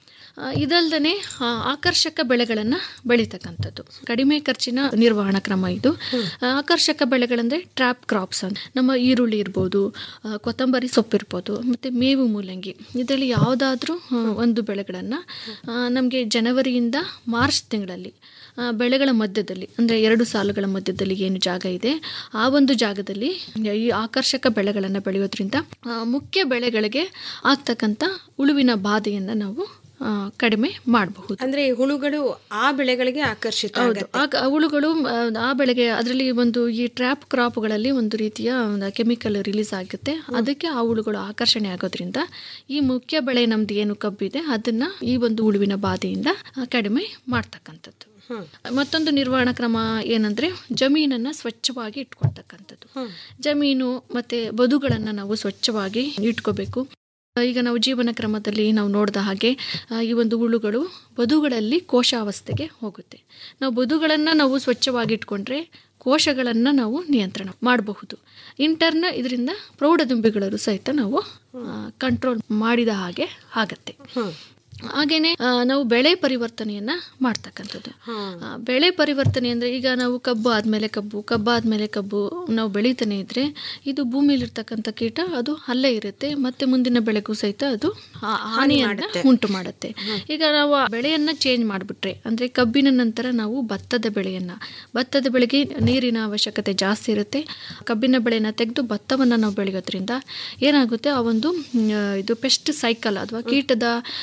ಇದಲ್ಲದೆ ಆಕರ್ಷಕ ಬೆಳೆಗಳನ್ನು ಬೆಳೀತಕ್ಕಂಥದ್ದು ಕಡಿಮೆ ಖರ್ಚಿನ ನಿರ್ವಹಣಾ ಕ್ರಮ ಇದು ಆ, ಆಕರ್ಷಕ ಬೆಳೆಗಳಂದರೆ ಟ್ರ್ಯಾಪ್ ಕ್ರಾಪ್ಸ್ ಅಂತ ನಮ್ಮ ಈರುಳ್ಳಿ ಇರ್ಬೋದು ಆ, ಕೊತ್ತಂಬರಿ ಸೊಪ್ಪಿರ್ಬೋದು ಮತ್ತು ಮೇವು ಮೂಲಂಗಿ ಇದರಲ್ಲಿ ಯಾವುದಾದ್ರೂ ಆ, ಒಂದು ಬೆಳೆಗಳನ್ನು ನಮಗೆ ಜನವರಿಯಿಂದ ಮಾರ್ಚ್ ತಿಂಗಳಲ್ಲಿ ಆ, ಬೆಳೆಗಳ ಮಧ್ಯದಲ್ಲಿ ಅಂದರೆ ಎರಡು ಸಾಲುಗಳ ಮಧ್ಯದಲ್ಲಿ ಏನು ಜಾಗ ಇದೆ ಆ ಒಂದು ಜಾಗದಲ್ಲಿ ಈ ಆಕರ್ಷಕ ಬೆಳೆಗಳನ್ನು ಬೆಳೆಯೋದ್ರಿಂದ ಆ, ಮುಖ್ಯ ಬೆಳೆಗಳಿಗೆ ಆಗ್ತಕ್ಕಂಥ ಉಳುವಿನ ಬಾಧೆಯನ್ನು ನಾವು ಆ, ಕಡಿಮೆ ಮಾಡಬಹುದು ಅಂದ್ರೆ ಈ ಹುಳುಗಳು ಆ ಬೆಳೆಗಳಿಗೆ ಆಕರ್ಷಿತ ಹೌದು ಆಗ ಹುಳುಗಳು ಆ, ಆ ಬೆಳೆಗೆ ಅದರಲ್ಲಿ ಒಂದು ಈ ಟ್ರ್ಯಾಪ್ ಕ್ರಾಪ್ಗಳಲ್ಲಿ ಒಂದು ರೀತಿಯ ಕೆಮಿಕಲ್ ರಿಲೀಸ್ ಆಗುತ್ತೆ ಅದಕ್ಕೆ ಆ ಹುಳುಗಳು ಆಕರ್ಷಣೆ ಆಗೋದ್ರಿಂದ ಈ ಮುಖ್ಯ ಬೆಳೆ ನಮ್ದು ಏನು ಕಬ್ಬಿದೆ ಅದನ್ನ ಈ ಒಂದು ಹುಳುವಿನ ಬಾಧೆಯಿಂದ ಆ, ಕಡಿಮೆ ಮಾಡ್ತಕ್ಕಂಥದ್ದು ಮತ್ತೊಂದು ನಿರ್ವಹಣಾ ಕ್ರಮ ಏನಂದ್ರೆ ಜಮೀನನ್ನ ಸ್ವಚ್ಛವಾಗಿ ಇಟ್ಕೊಳ್ತಕ್ಕಂಥದ್ದು ಜಮೀನು ಮತ್ತೆ ಬದುಗಳನ್ನು ನಾವು ಸ್ವಚ್ಛವಾಗಿ ಇಟ್ಕೋಬೇಕು ಈಗ ನಾವು ಜೀವನ ಕ್ರಮದಲ್ಲಿ ನಾವು ನೋಡಿದ ಹಾಗೆ ಆ, ಈ ಒಂದು ಹುಳುಗಳು ಬದುಗಳಲ್ಲಿ ಕೋಶಾವಸ್ಥೆಗೆ ಹೋಗುತ್ತೆ ನಾವು ಬದುಗಳನ್ನು ನಾವು ಸ್ವಚ್ಛವಾಗಿ ಇಟ್ಕೊಂಡ್ರೆ ಕೋಶಗಳನ್ನು ನಾವು ನಿಯಂತ್ರಣ ಮಾಡಬಹುದು ಇಂಟರ್ನ ಇದರಿಂದ ಪ್ರೌಢದುಂಬಿಗಳಲ್ಲೂ ಸಹಿತ ನಾವು ಕಂಟ್ರೋಲ್ ಮಾಡಿದ ಹಾಗೆ ಆಗತ್ತೆ ಹಾಗೇನೆ ಆ, ನಾವು ಬೆಳೆ ಪರಿವರ್ತನೆಯನ್ನ ಮಾಡ್ತಕ್ಕಂಥದ್ದು ಆ, ಬೆಳೆ ಪರಿವರ್ತನೆ ಅಂದ್ರೆ ಈಗ ನಾವು ಕಬ್ಬು ಆದ್ಮೇಲೆ ಕಬ್ಬು ಕಬ್ಬು ಆದ್ಮೇಲೆ ಕಬ್ಬು ನಾವು ಬೆಳೀತಾನೆ ಇದ್ರೆ ಇದು ಭೂಮಿಲಿರ್ತಕ್ಕಂಥ ಕೀಟ ಅದು ಅಲ್ಲೇ ಇರುತ್ತೆ ಮತ್ತೆ ಮುಂದಿನ ಬೆಳೆಗೂ ಸಹಿತ ಅದು ಆ- ಹಾನಿಯನ್ನ ಉಂಟು ಮಾಡುತ್ತೆ ಈಗ ನಾವು ಆ ಬೆಳೆಯನ್ನ ಚೇಂಜ್ ಮಾಡಿಬಿಟ್ರೆ ಅಂದ್ರೆ ಕಬ್ಬಿನ ನಂತರ ನಾವು ಭತ್ತದ ಬೆಳೆಯನ್ನ ಭತ್ತದ ಬೆಳೆಗೆ ನೀರಿನ ಅವಶ್ಯಕತೆ ಜಾಸ್ತಿ ಇರುತ್ತೆ ಕಬ್ಬಿನ ಬೆಳೆಯನ್ನ ತೆಗೆದು ಭತ್ತವನ್ನ ನಾವು ಬೆಳೆಯೋದ್ರಿಂದ ಏನಾಗುತ್ತೆ ಆ ಒಂದು ಮ್, ಇದು ಪೆಸ್ಟ್ ಸೈಕಲ್ ಅಥವಾ ಕೀಟದ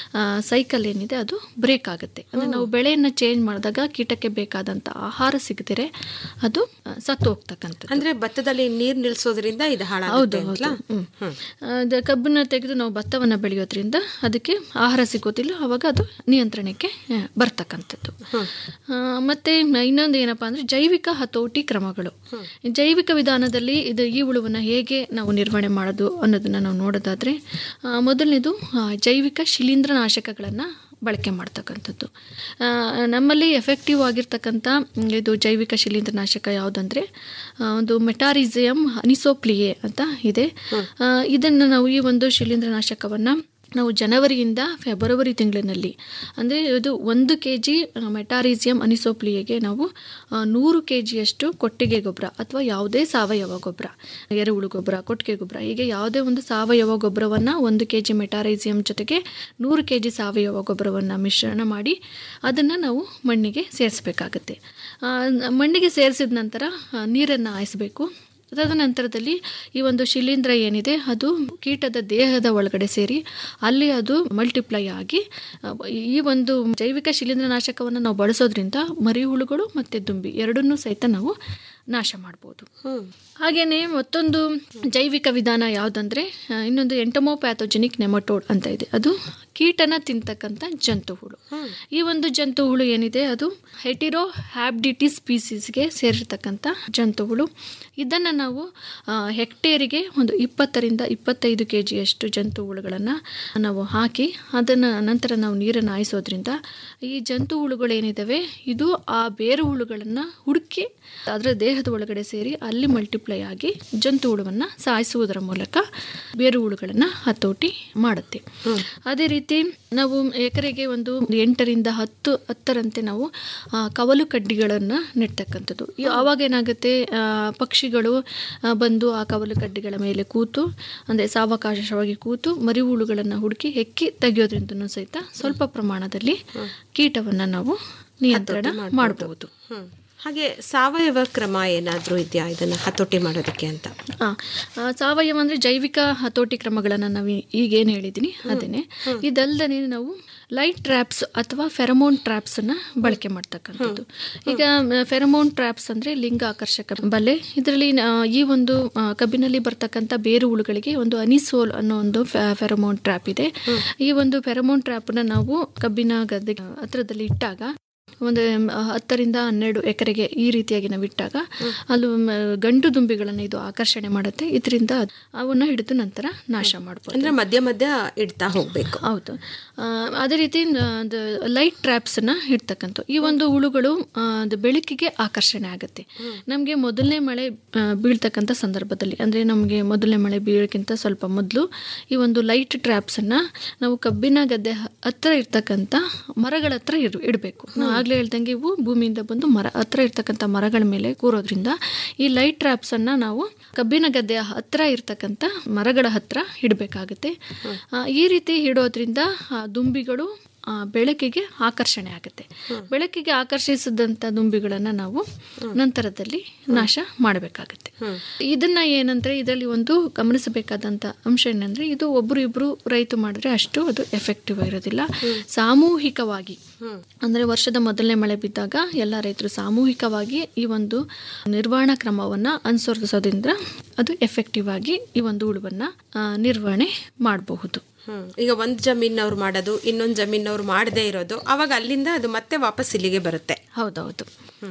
ಸೈಕಲ್ ಏನಿದೆ ಅದು ಬ್ರೇಕ್ ಆಗುತ್ತೆ ಅಂದ್ರೆ ನಾವು ಬೆಳೆಯನ್ನ ಚೇಂಜ್ ಮಾಡಿದಾಗ ಕೀಟಕ್ಕೆ ಬೇಕಾದಂತ ಆಹಾರ ಸಿಗದಿರೆ ಅದು ಆ, ಸತ್ತು ಹೋಗ್ತಕ್ಕಂಥದ್ದು ಅಂದ್ರೆ ಭತ್ತದಲ್ಲಿ ನೀರ್ ನಿಲ್ಸೋದ್ರಿಂದ ಇದು ಹೌದು ಹಾಳಾಗುತ್ತೆ ಹೌದು ಅಂತಲಾ? ಹ್ಮ್. ಅದು ಕಬ್ಬನ್ನ ತೆಗೆದು ನಾವು ಭತ್ತವನ್ನ ಬೆಳೆಯೋದ್ರಿಂದ ಅದಕ್ಕೆ ಆಹಾರ ಸಿಗೋದಿಲ್ಲ ಅವಾಗ ಅದು ನಿಯಂತ್ರಣಕ್ಕೆ ಆ, ಬರ್ತಕ್ಕಂಥದ್ದು ಆ, ಮತ್ತೆ ಇನ್ನೊಂದು ಏನಪ್ಪಾ ಅಂದ್ರೆ ಜೈವಿಕ ಹತೋಟಿ ಕ್ರಮಗಳು ಜೈವಿಕ ವಿಧಾನದಲ್ಲಿ ಇದು ಈ ಹುಳುವನ್ನ ಹೇಗೆ ನಾವು ನಿರ್ವಹಣೆ ಮಾಡೋದು ಅನ್ನೋದನ್ನ ನಾವು ನೋಡೋದಾದ್ರೆ ಆ, ಮೊದಲನೇದು ಆ, ಜೈವಿಕ ಶಿಲೀಂಧ್ರನಾಶಕಗಳನ್ನ ಬಳಕೆ ಮಾಡ್ತಕ್ಕಂಥದ್ದು ಆ, ನಮ್ಮಲ್ಲಿ ಎಫೆಕ್ಟಿವ್ ಆಗಿರ್ತಕ್ಕಂಥ ಮ್, ಇದು ಜೈವಿಕ ಶಿಲೀಂಧ್ರನಾಶಕ ಯಾವುದಂದ್ರೆ ಆ, ಒಂದು ಮೆಟಾರಿಸಿಯಂ ಅನಿಸೋಪ್ಲಿಯೆ ಅಂತ ಇದೆ ಆ, ಇದನ್ನು ನಾವು ಈ ಒಂದು ಶಿಲೀಂಧ್ರನಾಶಕವನ್ನು ನಾವು ಜನವರಿಯಿಂದ ಫೆಬ್ರವರಿ ತಿಂಗಳಿನಲ್ಲಿ ಅಂದರೆ ಇದು ಒಂದು ಕೆ ಜಿ ಮೆಟಾರಿಸಿಯಂ ಅನಿಸೋಪ್ಲಿಯೆಗೆ ನಾವು ಆ, ನೂರು ಕೆ ಜಿಯಷ್ಟು ಕೊಟ್ಟಿಗೆ ಗೊಬ್ಬರ ಅಥವಾ ಯಾವುದೇ ಸಾವಯವ ಗೊಬ್ಬರ ಎರೆಹುಳು ಗೊಬ್ಬರ ಕೊಟ್ಟಿಗೆ ಗೊಬ್ಬರ ಹೀಗೆ ಯಾವುದೇ ಒಂದು ಸಾವಯವ ಗೊಬ್ಬರವನ್ನು ಒಂದು ಕೆ ಜಿ ಮೆಟಾರಿಸಿಯಂ ಜೊತೆಗೆ ನೂರು ಕೆ ಜಿ ಸಾವಯವ ಗೊಬ್ಬರವನ್ನು ಮಿಶ್ರಣ ಮಾಡಿ ಅದನ್ನು ನಾವು ಮಣ್ಣಿಗೆ ಸೇರಿಸಬೇಕಾಗತ್ತೆ ಮಣ್ಣಿಗೆ ಸೇರಿಸಿದ ನಂತರ ನೀರನ್ನು ಹಾಯಿಸಬೇಕು ತದನಂತರದಲ್ಲಿ ಈ ಒಂದು ಶಿಲೀಂಧ್ರ ಏನಿದೆ ಅದು ಕೀಟದ ದೇಹದ ಒಳಗಡೆ ಸೇರಿ ಅಲ್ಲಿ ಅದು ಮಲ್ಟಿಪ್ಲೈ ಆಗಿ ಆ, ಈ ಒಂದು ಜೈವಿಕ ಶಿಲೀಂಧ್ರನಾಶಕವನ್ನು ನಾವು ಬಳಸೋದ್ರಿಂದ ಮರಿಹುಳುಗಳು ಮತ್ತು ದುಂಬಿ ಎರಡನ್ನೂ ಸಹಿತ ನಾವು ನಾಶ ಮಾಡ್ಬೋದು ಹಾಗೇನೆ ಮತ್ತೊಂದು ಜೈವಿಕ ವಿಧಾನ ಯಾವುದಂದ್ರೆ ಆ, ಇನ್ನೊಂದು ಎಂಟಮೋಪ್ಯಾಥೋಜೆನಿಕ್ ನೆಮಟೋಡ್ ಅಂತ ಇದೆ ಅದು ಕೀಟನ ತಿಂತಕ್ಕಂಥ ಜಂತು ಹುಳು ಈ ಒಂದು ಜಂತು ಹುಳು ಏನಿದೆ ಅದು ಹೆಟಿರೋ ಹ್ಯಾಬ್ಡಿಟಿಸ್ ಸ್ಪೀಸೀಸ್ಗೆ ಸೇರಿರ್ತಕ್ಕಂಥ ಜಂತು ಹುಳು ಇದನ್ನು ನಾವು ಆ, ಹೆಕ್ಟೇರಿಗೆ ಒಂದು ಇಪ್ಪತ್ತರಿಂದ ಇಪ್ಪತ್ತೈದು ಕೆ ಜಿಯಷ್ಟು ಜಂತು ಹುಳುಗಳನ್ನು ನಾವು ಹಾಕಿ ಅದನ್ನು ನಂತರ ನಾವು ನೀರನ್ನು ಹಾಯಿಸೋದ್ರಿಂದ ಈ ಜಂತು ಹುಳುಗಳೇನಿದ್ದಾವೆ ಇದು ಆ ಬೇರು ಹುಳುಗಳನ್ನು ಹುಡುಕಿ ಅದರ ದೇಹದ ಒಳಗಡೆ ಸೇರಿ ಅಲ್ಲಿ ಮಲ್ಟಿಪ್ಲೈ ಆಗಿ ಜಂತು ಹುಳುವನ್ನು ಸಾಯಿಸುವುದರ ಮೂಲಕ ಬೇರು ಹುಳುಗಳನ್ನು ಹತೋಟಿ ಮಾಡುತ್ತೆ ಅದೇ ರೀತಿ ನಾವು ಎಕರೆಗೆ ಒಂದು ಎಂಟರಿಂದ ಹತ್ತು ಹತ್ತರಂತೆ ನಾವು ಆ, ಕವಲು ಕಡ್ಡಿಗಳನ್ನು ನೆಡ್ತಕ್ಕಂಥದ್ದು ಈ- ಆವಾಗ ಏನಾಗುತ್ತೆ ಆ, ಪಕ್ಷಿಗಳು ಆ, ಬಂದು ಆ ಕವಲು ಕಡ್ಡಿಗಳ ಮೇಲೆ ಕೂತು ಅಂದರೆ ಸಾವಕಾಶವಾಗಿ ಕೂತು ಮರಿಹುಳುಗಳನ್ನು ಹುಡುಕಿ ಹೆಕ್ಕಿ ತೆಗೆಯೋದ್ರಿಂದನೂ ಸಹಿತ ಸ್ವಲ್ಪ ಪ್ರಮಾಣದಲ್ಲಿ ಕೀಟವನ್ನು ನಾವು ನಿಯಂತ್ರಣ ಮಾಡಬಹುದು ಹ್ಮ್. ಹಾಗೆ ಸಾವಯವ ಕ್ರಮ ಏನಾದರೂ ಇದೆಯಾ ಇದನ್ನ ಹತೋಟಿ ಮಾಡೋದಕ್ಕೆ ಅಂತ ಆ, ಆ, ಸಾವಯವ ಅಂದ್ರೆ ಜೈವಿಕ ಹತೋಟಿ ಕ್ರಮಗಳನ್ನು ನಾವು ಈಗೇನು ಹೇಳಿದ್ದೀನಿ ಅದೇನೆ ಇದಲ್ಲದೆ ನಾವು ಲೈಟ್ ಟ್ರ್ಯಾಪ್ಸ್ ಅಥವಾ ಫೆರಮೋನ್ ಟ್ರ್ಯಾಪ್ಸ್ ಅನ್ನ ಬಳಕೆ ಮಾಡ್ತಕ್ಕಂಥದ್ದು ಈಗ ಫೆರಮೋನ್ ಟ್ರ್ಯಾಪ್ಸ್ ಅಂದ್ರೆ ಲಿಂಗ ಆಕರ್ಷಕ ಬಲೆ ಇದರಲ್ಲಿ ಈ ಒಂದು ಆ, ಕಬ್ಬಿನಲ್ಲಿ ಬರ್ತಕ್ಕಂಥ ಬೇರು ಹುಳುಗಳಿಗೆ ಒಂದು ಅನಿಸೋಲ್ ಅನ್ನೋ ಒಂದು ಫೆರಮೋನ್ ಟ್ರ್ಯಾಪ್ ಇದೆ ಈ ಒಂದು ಫೆರಮೋನ್ ಟ್ರ್ಯಾಪ್ನ ನಾವು ಕಬ್ಬಿನ ಗದ್ದೆ ಹತ್ರದಲ್ಲಿ ಇಟ್ಟಾಗ ಒಂದು ಮ್, ಹತ್ತರಿಂದ ಹನ್ನೆರಡು ಎಕರೆಗೆ ಈ ರೀತಿಯಾಗಿ ನಾವು ಇಟ್ಟಾಗ ಅಲ್ಲಿ ಮ್, ಗಂಡು ದುಂಬಿಗಳನ್ನು ಇದು ಆಕರ್ಷಣೆ ಮಾಡುತ್ತೆ ಇದರಿಂದ ಅವನ್ನ ಹಿಡಿದು ನಂತರ ನಾಶ ಮಾಡ್ಬೋದು ಅಂದ್ರೆ ಮಧ್ಯ ಮಧ್ಯ ಇಡ್ತಾ ಹೋಗ್ಬೇಕು ಹೌದು ಆ, ಅದೇ ರೀತಿ ಲೈಟ್ ಟ್ರ್ಯಾಪ್ಸನ್ನ ಇಡ್ತಕ್ಕಂಥ ಈ ಒಂದು ಹುಳುಗಳು ಆ, ಅದು ಬೆಳಕಿಗೆ ಆಕರ್ಷಣೆ ಆಗುತ್ತೆ ನಮಗೆ ಮೊದಲನೇ ಮಳೆ ಆ, ಬೀಳ್ತಕ್ಕಂಥ ಸಂದರ್ಭದಲ್ಲಿ ಅಂದರೆ ನಮಗೆ ಮೊದಲನೇ ಮಳೆ ಬೀಳೋಕ್ಕಿಂತ ಸ್ವಲ್ಪ ಮೊದಲು ಈ ಒಂದು ಲೈಟ್ ಟ್ರ್ಯಾಪ್ಸನ್ನು ನಾವು ಕಬ್ಬಿನ ಗದ್ದೆ ಹ- ಹತ್ರ ಇರ್ತಕ್ಕಂಥ ಮರಗಳ ಹತ್ರ ಇರ್ ಇಡಬೇಕು ನಾವು ಆಗಲೇ ಹೇಳ್ದಂಗೆ ಇವು ಭೂಮಿಯಿಂದ ಬಂದು ಮರ ಹತ್ರ ಇರ್ತಕ್ಕಂಥ ಮರಗಳ ಮೇಲೆ ಕೂರೋದ್ರಿಂದ ಈ ಲೈಟ್ ಟ್ರ್ಯಾಪ್ಸನ್ನು ನಾವು ಕಬ್ಬಿನ ಗದ್ದೆಯ ಹತ್ರ ಇರ್ತಕ್ಕಂಥ ಮರಗಳ ಹತ್ರ ಇಡಬೇಕಾಗುತ್ತೆ ಈ ರೀತಿ ಇಡೋದ್ರಿಂದ ಆ ದುಂಬಿಗಳು ಆ, ಬೆಳಕಿಗೆ ಆಕರ್ಷಣೆ ಆಗುತ್ತೆ ಬೆಳಕಿಗೆ ಆಕರ್ಷಿಸಿದಂಥ ದುಂಬಿಗಳನ್ನು ನಾವು ನಂತರದಲ್ಲಿ ನಾಶ ಮಾಡಬೇಕಾಗುತ್ತೆ ಇದನ್ನ ಏನಂದ್ರೆ ಇದರಲ್ಲಿ ಒಂದು ಗಮನಿಸಬೇಕಾದಂಥ ಅಂಶ ಏನಂದ್ರೆ ಇದು ಒಬ್ರು ಇಬ್ರು ರೈತ ಮಾಡಿದ್ರೆ ಅಷ್ಟು ಅದು ಎಫೆಕ್ಟಿವ್ ಇರೋದಿಲ್ಲ ಸಾಮೂಹಿಕವಾಗಿ ಅಂದ್ರೆ ವರ್ಷದ ಮೊದಲನೇ ಮಳೆ ಬಿದ್ದಾಗ ಎಲ್ಲ ರೈತರು ಸಾಮೂಹಿಕವಾಗಿ ಈ ಒಂದು ನಿರ್ವಹಣಾ ಕ್ರಮವನ್ನ ಅನುಸರಿಸೋದ್ರಿಂದ ಅದು ಎಫೆಕ್ಟಿವ್ ಆಗಿ ಈ ಒಂದು ಹುಳುವನ್ನ ಆ, ನಿರ್ವಹಣೆ ಮಾಡಬಹುದು ಹ್ಮ್ ಈಗ ಒಂದ್ ಜಮೀನವ್ರು ಮಾಡೋದು ಇನ್ನೊಂದ್ ಜಮೀನವ್ರು ಮಾಡದೇ ಇರೋದು ಅವಾಗ ಅಲ್ಲಿಂದ ಅದು ಮತ್ತೆ ವಾಪಸ್ ಇಲ್ಲಿಗೆ ಬರುತ್ತೆ ಹೌದೌದು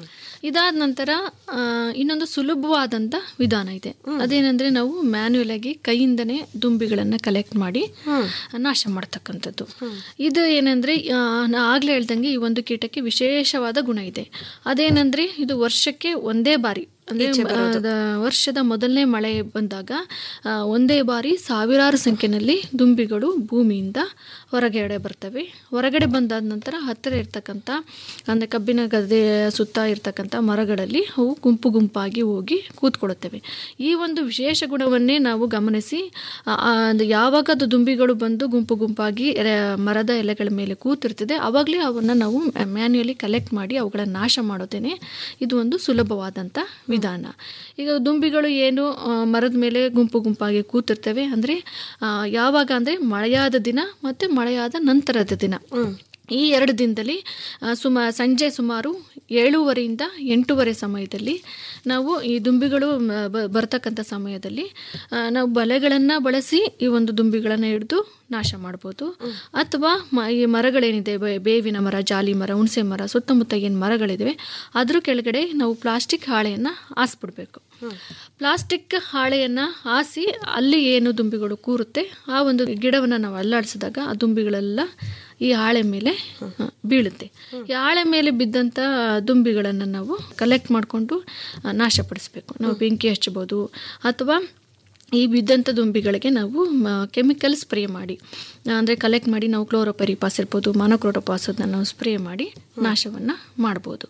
ಇದಾದ ನಂತರ ಆ, ಇನ್ನೊಂದು ಸುಲಭವಾದಂಥ ವಿಧಾನ ಇದೆ ಅದೇನೆಂದರೆ ನಾವು ಮ್ಯಾನ್ಯುಯಲ್ ಆಗಿ ಕೈಯಿಂದನೇ ದುಂಬಿಗಳನ್ನು ಕಲೆಕ್ಟ್ ಮಾಡಿ ನಾಶ ಮಾಡ್ತಕ್ಕಂಥದ್ದು ಇದು ಏನಂದರೆ ಆಗಲೇ ಹೇಳ್ದಂಗೆ ಈ ಒಂದು ಕೀಟಕ್ಕೆ ವಿಶೇಷವಾದ ಗುಣ ಇದೆ ಅದೇನೆಂದರೆ ಇದು ವರ್ಷಕ್ಕೆ ಒಂದೇ ಬಾರಿ ಅಂದರೆ ವರ್ಷದ ಮೊದಲನೇ ಮಳೆ ಬಂದಾಗ ಆ, ಒಂದೇ ಬಾರಿ ಸಾವಿರಾರು ಸಂಖ್ಯೆಯಲ್ಲಿ ದುಂಬಿಗಳು ಭೂಮಿಯಿಂದ ಹೊರಗಡೆ ಬರ್ತವೆ ಹೊರಗಡೆ ಬಂದಾದ ನಂತರ ಹತ್ತಿರ ಇರ್ತಕ್ಕಂಥ ಅಂದರೆ ಕಬ್ಬಿನ ಗದ್ದೆ ಸುತ್ತ ಇರ್ತಕ್ಕಂಥ ಮರಗಳಲ್ಲಿ ಅವು ಗುಂಪು ಗುಂಪಾಗಿ ಹೋಗಿ ಕೂತ್ಕೊಳ್ಳುತ್ತವೆ ಈ ಒಂದು ವಿಶೇಷ ಗುಣವನ್ನೇ ನಾವು ಗಮನಿಸಿ ಆ, ಆ, ಅದು ಯಾವಾಗ ಅದು ದುಂಬಿಗಳು ಬಂದು ಗುಂಪು ಗುಂಪಾಗಿ ಎಲೆ- ಮರದ ಎಲೆಗಳ ಮೇಲೆ ಕೂತಿರ್ತದೆ ಆವಾಗಲೇ ಅವನ್ನು ನಾವು ಮ್ಯಾನ್ಯುಯಲಿ ಕಲೆಕ್ಟ್ ಮಾಡಿ ಅವುಗಳ ನಾಶ ಮಾಡೋದೇನೆ ಇದು ಒಂದು ಸುಲಭವಾದಂಥ ವಿಧಾನ ಈಗ ದುಂಬಿಗಳು ಏನು ಆ, ಮರದ ಮೇಲೆ ಗುಂಪು ಗುಂಪಾಗಿ ಕೂತಿರ್ತವೆ ಅಂದರೆ ಯಾವಾಗ ಅಂದರೆ ಮಳೆಯಾದ ದಿನ ಮತ್ತು ಮಳೆಯಾದ ನಂತರದ ದಿನ ಈ ಎರಡು ದಿನದಲ್ಲಿ ಆ, ಸುಮ ಸಂಜೆ ಸುಮಾರು ಏಳೂವರೆಯಿಂದ ಎಂಟೂವರೆ ಸಮಯದಲ್ಲಿ ನಾವು ಈ ದುಂಬಿಗಳು ಮ, ಬ- ಬರ್ತಕ್ಕಂಥ ಸಮಯದಲ್ಲಿ ಆ, ನಾವು ಬಲೆಗಳನ್ನು ಬಳಸಿ ಈ ಒಂದು ದುಂಬಿಗಳನ್ನು ಹಿಡಿದು ನಾಶ ಮಾಡ್ಬೋದು ಅಥವಾ ಮ- ಈ ಮರಗಳೇನಿದೆ ಬೇ- ಬೇವಿನ ಮರ ಜಾಲಿ ಮರ ಹುಣಸೆ ಮರ ಸುತ್ತಮುತ್ತ ಏನು ಮರಗಳಿವೆ ಅದ್ರ ಕೆಳಗಡೆ ನಾವು ಪ್ಲಾಸ್ಟಿಕ್ ಹಾಳೆಯನ್ನು ಹಾಸ್ಬಿಡ್ಬೇಕು ಪ್ಲಾಸ್ಟಿಕ್ ಹಾಳೆಯನ್ನು ಹಾಸಿ ಅಲ್ಲಿ ಏನು ದುಂಬಿಗಳು ಕೂರುತ್ತೆ ಆ ಒಂದು ಗಿಡವನ್ನು ನಾವು ಅಲ್ಲಾಡಿಸಿದಾಗ ಆ ದುಂಬಿಗಳೆಲ್ಲ ಈ ಹಾಳೆ ಮೇಲೆ ಆ, ಬೀಳುತ್ತೆ ಈ ಹಾಳೆ ಮೇಲೆ ಬಿದ್ದಂಥ ದುಂಬಿಗಳನ್ನು ನಾವು ಕಲೆಕ್ಟ್ ಮಾಡಿಕೊಂಡು ನಾಶಪಡಿಸ್ಬೇಕು ನಾವು ಬೆಂಕಿ ಹಚ್ಚಬೋದು ಅಥವಾ ಈ ಬಿದ್ದಂಥ ದುಂಬಿಗಳಿಗೆ ನಾವು ಕೆಮಿಕಲ್ ಸ್ಪ್ರೇ ಮಾಡಿ ಅಂದರೆ ಕಲೆಕ್ಟ್ ಮಾಡಿ ನಾವು ಕ್ಲೋರೋಪರಿಪಾಸ್ ಇರ್ಬೋದು ಮಾನೋಕ್ರೋಟೋಪಾಸ್ ಅದನ್ನು ನಾವು ಸ್ಪ್ರೇ ಮಾಡಿ ನಾಶವನ್ನು ಮಾಡ್ಬೋದು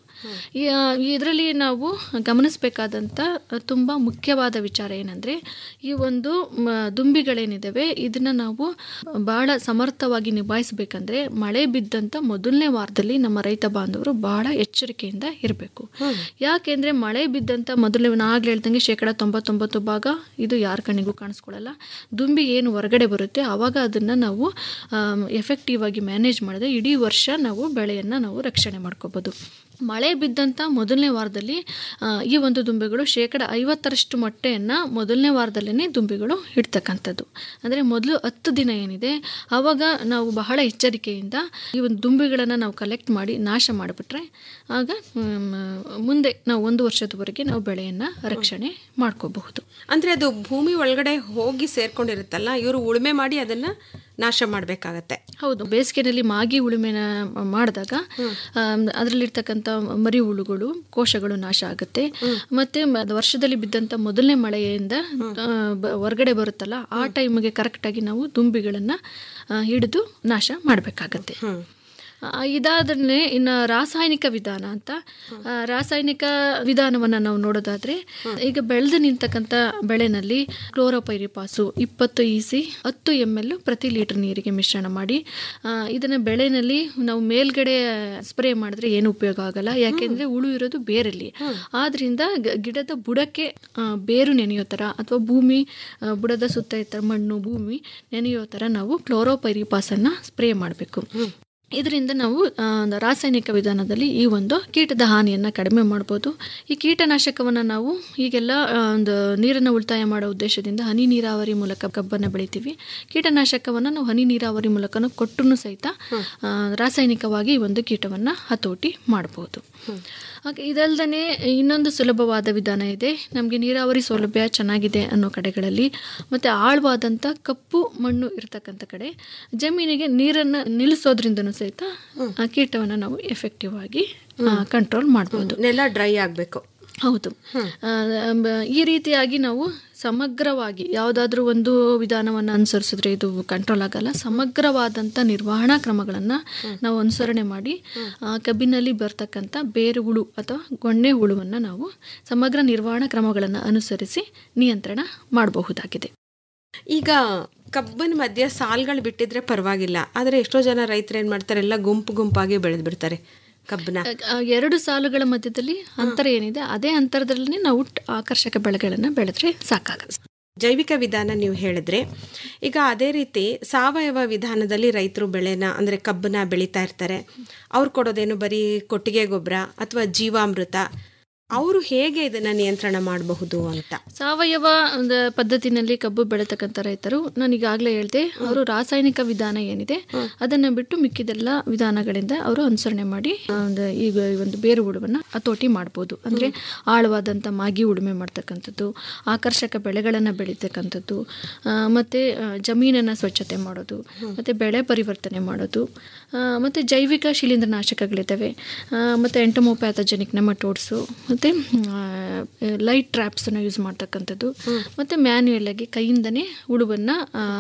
ಇದರಲ್ಲಿ ನಾವು ಗಮನಿಸಬೇಕಾದಂಥ ತುಂಬ ಮುಖ್ಯವಾದ ವಿಚಾರ ಏನಂದರೆ ಈ ಒಂದು ಮ, ದುಂಬಿಗಳೇನಿದ್ದಾವೆ ಇದನ್ನು ನಾವು ಭಾಳ ಸಮರ್ಥವಾಗಿ ನಿಭಾಯಿಸಬೇಕಂದ್ರೆ ಮಳೆ ಬಿದ್ದಂಥ ಮೊದಲನೇ ವಾರದಲ್ಲಿ ನಮ್ಮ ರೈತ ಬಾಂಧವರು ಬಹಳ ಎಚ್ಚರಿಕೆಯಿಂದ ಇರಬೇಕು ಯಾಕೆಂದರೆ ಮಳೆ ಬಿದ್ದಂಥ ಮೊದಲನೇ ನಾನು ಆಗ್ಲೇ ಹೇಳ್ದಂಗೆ ಶೇಕಡ ತೊಂಬತ್ತೊಂಬತ್ತು ಭಾಗ ಇದು ಯಾರ ಕಣ್ಣಿಗೂ ಕಾಣಿಸ್ಕೊಳ್ಳಲ್ಲ ದುಂಬಿ ಏನು ಹೊರಗಡೆ ಬರುತ್ತೆ ಆವಾಗ ಅದನ್ನು ನಾವು ಎಫೆಕ್ಟಿವ್ ಆಗಿ ಮ್ಯಾನೇಜ್ ಮಾಡಿದ್ರೆ ಇಡೀ ವರ್ಷ ನಾವು ಬೆಳೆಯನ್ನು ನಾವು ರಕ್ಷಣೆ ಮಾಡ್ಕೋಬೋದು ಮಳೆ ಬಿದ್ದಂಥ ಮೊದಲನೇ ವಾರದಲ್ಲಿ ಆ, ಈ ಒಂದು ದುಂಬಿಗಳು ಶೇಕಡ ಐವತ್ತರಷ್ಟು ಮೊಟ್ಟೆಯನ್ನು ಮೊದಲನೇ ವಾರದಲ್ಲೇ ದುಂಬಿಗಳು ಇಡ್ತಕ್ಕಂಥದ್ದು ಅಂದರೆ ಮೊದಲು ಹತ್ತು ದಿನ ಏನಿದೆ ಆವಾಗ ನಾವು ಬಹಳ ಎಚ್ಚರಿಕೆಯಿಂದ ಈ ಒಂದು ದುಂಬಿಗಳನ್ನು ನಾವು ಕಲೆಕ್ಟ್ ಮಾಡಿ ನಾಶ ಮಾಡಿಬಿಟ್ರೆ ಆಗ ಮ್, ಮುಂದೆ ನಾವು ಒಂದು ವರ್ಷದವರೆಗೆ ನಾವು ಬೆಳೆಯನ್ನು ರಕ್ಷಣೆ ಮಾಡ್ಕೋಬಹುದು ಅಂದ್ರೆ ಅದು ಭೂಮಿ ಒಳಗಡೆ ಹೋಗಿ ಸೇರ್ಕೊಂಡಿರುತ್ತಲ್ಲ ಇವರು ಉಳುಮೆ ಮಾಡಿ ಅದನ್ನ ನಾಶ ಮಾಡಬೇಕಾಗತ್ತೆ ಹೌದು ಬೇಸಿಗೆನಲ್ಲಿ ಮಾಗಿ ಉಳುಮೆನ ಮಾಡಿದಾಗ ಅದರಲ್ಲಿರ್ತಕ್ಕಂಥ ಮರಿ ಹುಳುಗಳು ಕೋಶಗಳು ನಾಶ ಆಗುತ್ತೆ ಮತ್ತೆ ಮ- ಅದು ವರ್ಷದಲ್ಲಿ ಬಿದ್ದಂಥ ಮೊದಲನೇ ಮಳೆಯಿಂದ ಆ, ಬ- ಹೊರಗಡೆ ಬರುತ್ತಲ್ಲ ಆ ಟೈಮಿಗೆ ಕರೆಕ್ಟಾಗಿ ನಾವು ದುಂಬಿಗಳನ್ನು ಹಿಡಿದು ನಾಶ ಮಾಡಬೇಕಾಗತ್ತೆ ಇದಾದ್ರೆ ಇನ್ನು ರಾಸಾಯನಿಕ ವಿಧಾನ ಅಂತ ಆ, ರಾಸಾಯನಿಕ ವಿಧಾನವನ್ನು ನಾವು ನೋಡೋದಾದ್ರೆ ಈಗ ಬೆಳೆದು ನಿಂತಕ್ಕಂಥ ಬೆಳೆನಲ್ಲಿ ಕ್ಲೋರೋಪೈರಿಪಾಸು ಇಪ್ಪತ್ತು ಇಸಿ ಹತ್ತು ಎಮ್ ಎಲ್ ಪ್ರತಿ ಲೀಟರ್ ನೀರಿಗೆ ಮಿಶ್ರಣ ಮಾಡಿ ಆ, ಇದನ್ನ ಬೆಳೆನಲ್ಲಿ ನಾವು ಮೇಲ್ಗಡೆ ಸ್ಪ್ರೇ ಮಾಡಿದ್ರೆ ಏನು ಉಪಯೋಗ ಆಗಲ್ಲ ಯಾಕೆಂದ್ರೆ ಹುಳು ಇರೋದು ಬೇರಲ್ಲಿ ಆದ್ರಿಂದ ಗ- ಗಿಡದ ಬುಡಕ್ಕೆ ಆ, ಬೇರು ನೆನೆಯೋ ಥರ ಅಥವಾ ಭೂಮಿ ಆ, ಬುಡದ ಸುತ್ತ ಇರ್ತ ಮಣ್ಣು ಭೂಮಿ ನೆನೆಯೋ ಥರ ನಾವು ಕ್ಲೋರೋಪೈರಿಪಾಸನ್ನು ಸ್ಪ್ರೇ ಮಾಡಬೇಕು ಇದರಿಂದ ನಾವು ಆ, ಒಂದು ರಾಸಾಯನಿಕ ವಿಧಾನದಲ್ಲಿ ಈ ಒಂದು ಕೀಟದ ಹಾನಿಯನ್ನು ಕಡಿಮೆ ಮಾಡ್ಬೋದು ಈ ಕೀಟನಾಶಕವನ್ನು ನಾವು ಈಗೆಲ್ಲ ಆ, ಒಂದು ನೀರನ್ನು ಉಳಿತಾಯ ಮಾಡೋ ಉದ್ದೇಶದಿಂದ ಹನಿ ನೀರಾವರಿ ಮೂಲಕ ಕಬ್ಬನ್ನು ಬೆಳಿತೀವಿ ಕೀಟನಾಶಕವನ್ನು ನಾವು ಹನಿ ನೀರಾವರಿ ಮೂಲಕನೂ ಕೊಟ್ಟರು ಸಹಿತ ಆ, ರಾಸಾಯನಿಕವಾಗಿ ಈ ಒಂದು ಕೀಟವನ್ನು ಹತೋಟಿ ಮಾಡ್ಬೋದು ಹಾಗೆ ಇದಲ್ದೇ ಇನ್ನೊಂದು ಸುಲಭವಾದ ವಿಧಾನ ಇದೆ ನಮಗೆ ನೀರಾವರಿ ಸೌಲಭ್ಯ ಚೆನ್ನಾಗಿದೆ ಅನ್ನೋ ಕಡೆಗಳಲ್ಲಿ ಮತ್ತು ಆಳವಾದಂಥ ಕಪ್ಪು ಮಣ್ಣು ಇರ್ತಕ್ಕಂಥ ಕಡೆ ಜಮೀನಿಗೆ ನೀರನ್ನು ನಿಲ್ಲಿಸೋದ್ರಿಂದನೂ ಸಹಿತ ಆ ಕೀಟವನ್ನು ನಾವು ಎಫೆಕ್ಟಿವ್ ಆಗಿ ಕಂಟ್ರೋಲ್ ಮಾಡ್ಬೋದು ನೆಲ ಡ್ರೈ ಆಗಬೇಕು ಹೌದು ಆ, ಬ- ಈ ರೀತಿಯಾಗಿ ನಾವು ಸಮಗ್ರವಾಗಿ ಯಾವುದಾದ್ರೂ ಒಂದು ವಿಧಾನವನ್ನು ಅನುಸರಿಸಿದ್ರೆ ಇದು ಕಂಟ್ರೋಲ್ ಆಗಲ್ಲ ಸಮಗ್ರವಾದಂಥ ನಿರ್ವಹಣಾ ಕ್ರಮಗಳನ್ನು ನಾವು ಅನುಸರಣೆ ಮಾಡಿ ಆ, ಕಬ್ಬಿನಲ್ಲಿ ಬರ್ತಕ್ಕಂಥ ಬೇರು ಹುಳು ಅಥವಾ ಗೊಣ್ಣೆ ಹುಳುವನ್ನು ನಾವು ಸಮಗ್ರ ನಿರ್ವಹಣಾ ಕ್ರಮಗಳನ್ನು ಅನುಸರಿಸಿ ನಿಯಂತ್ರಣ ಮಾಡಬಹುದಾಗಿದೆ ಈಗ ಕಬ್ಬಿನ ಮಧ್ಯೆ ಸಾಲ್ಗಳು ಬಿಟ್ಟಿದ್ರೆ ಪರವಾಗಿಲ್ಲ ಆದರೆ ಎಷ್ಟೋ ಜನ ರೈತರು ಏನು ಮಾಡ್ತಾರೆ ಎಲ್ಲ ಗುಂಪು ಗುಂಪಾಗಿ ಬೆಳೆದು ಬಿಡ್ತಾರೆ ಕಬ್ಬನ್ನ ಆ, ಎರಡು ಸಾಲುಗಳ ಮಧ್ಯದಲ್ಲಿ ಅಂತರ ಏನಿದೆ ಅದೇ ಅಂತರದಲ್ಲಿ ನಾವು ಟ್- ಆಕರ್ಷಕ ಬೆಳೆಗಳನ್ನು ಬೆಳೆದ್ರೆ ಸಾಕಾಗುತ್ತೆ ಜೈವಿಕ ವಿಧಾನ ನೀವು ಹೇಳಿದ್ರೆ ಈಗ ಅದೇ ರೀತಿ ಸಾವಯವ ವಿಧಾನದಲ್ಲಿ ರೈತರು ಬೆಳೆನ ಅಂದರೆ ಕಬ್ಬನ್ನ ಬೆಳೀತಾ ಇರ್ತಾರೆ ಅವ್ರು ಕೊಡೋದೇನು ಬರೀ ಕೊಟ್ಟಿಗೆ ಗೊಬ್ಬರ ಅಥವಾ ಜೀವಾಮೃತ ಅವರು ಹೇಗೆ ಇದನ್ನ ನಿಯಂತ್ರಣ ಮಾಡಬಹುದು ಅಂತ ಸಾವಯವ ಒಂದು ಪದ್ಧತಿನಲ್ಲಿ ಕಬ್ಬು ಬೆಳೆತಕ್ಕಂಥ ರೈತರು ನಾನು ಈಗಾಗಲೇ ಹೇಳಿದೆ ಅವರು ರಾಸಾಯನಿಕ ವಿಧಾನ ಏನಿದೆ ಅದನ್ನ ಬಿಟ್ಟು ಮಿಕ್ಕಿದೆಲ್ಲ ವಿಧಾನಗಳಿಂದ ಅವರು ಅನುಸರಣೆ ಮಾಡಿ ಆ, ಒಂದು ಈಗ ಈ ಒಂದು ಬೇರು ಹುಳುವನ್ನ ಹತೋಟಿ ಮಾಡ್ಬೋದು ಅಂದ್ರೆ ಆಳವಾದಂಥ ಮಾಗಿ ಉಳುಮೆ ಮಾಡ್ತಕ್ಕಂಥದ್ದು ಆಕರ್ಷಕ ಬೆಳೆಗಳನ್ನು ಬೆಳೀತಕ್ಕಂಥದ್ದು ಆ, ಮತ್ತೆ ಆ, ಜಮೀನನ್ನ ಸ್ವಚ್ಛತೆ ಮಾಡೋದು ಮತ್ತೆ ಬೆಳೆ ಪರಿವರ್ತನೆ ಮಾಡೋದು ಆ, ಮತ್ತೆ ಜೈವಿಕ ಶಿಲೀಂಧ್ರನಾಶಕಗಳಿದ್ದಾವೆ ಆ, ಮತ್ತೆ ಎಂಟಮೋಪ್ಯಾಥಜೆನಿಕ್ ನೆಮಟೋಡ್ಸು ಮತ್ತು ಲೈಟ್ ಟ್ರ್ಯಾಪ್ಸನ್ನು ಯೂಸ್ ಮಾಡ್ತಕ್ಕಂಥದ್ದು ಮತ್ತು ಮ್ಯಾನ್ಯುಯಲ್ ಆಗಿ ಕೈಯಿಂದನೇ ಹುಳುವನ್ನು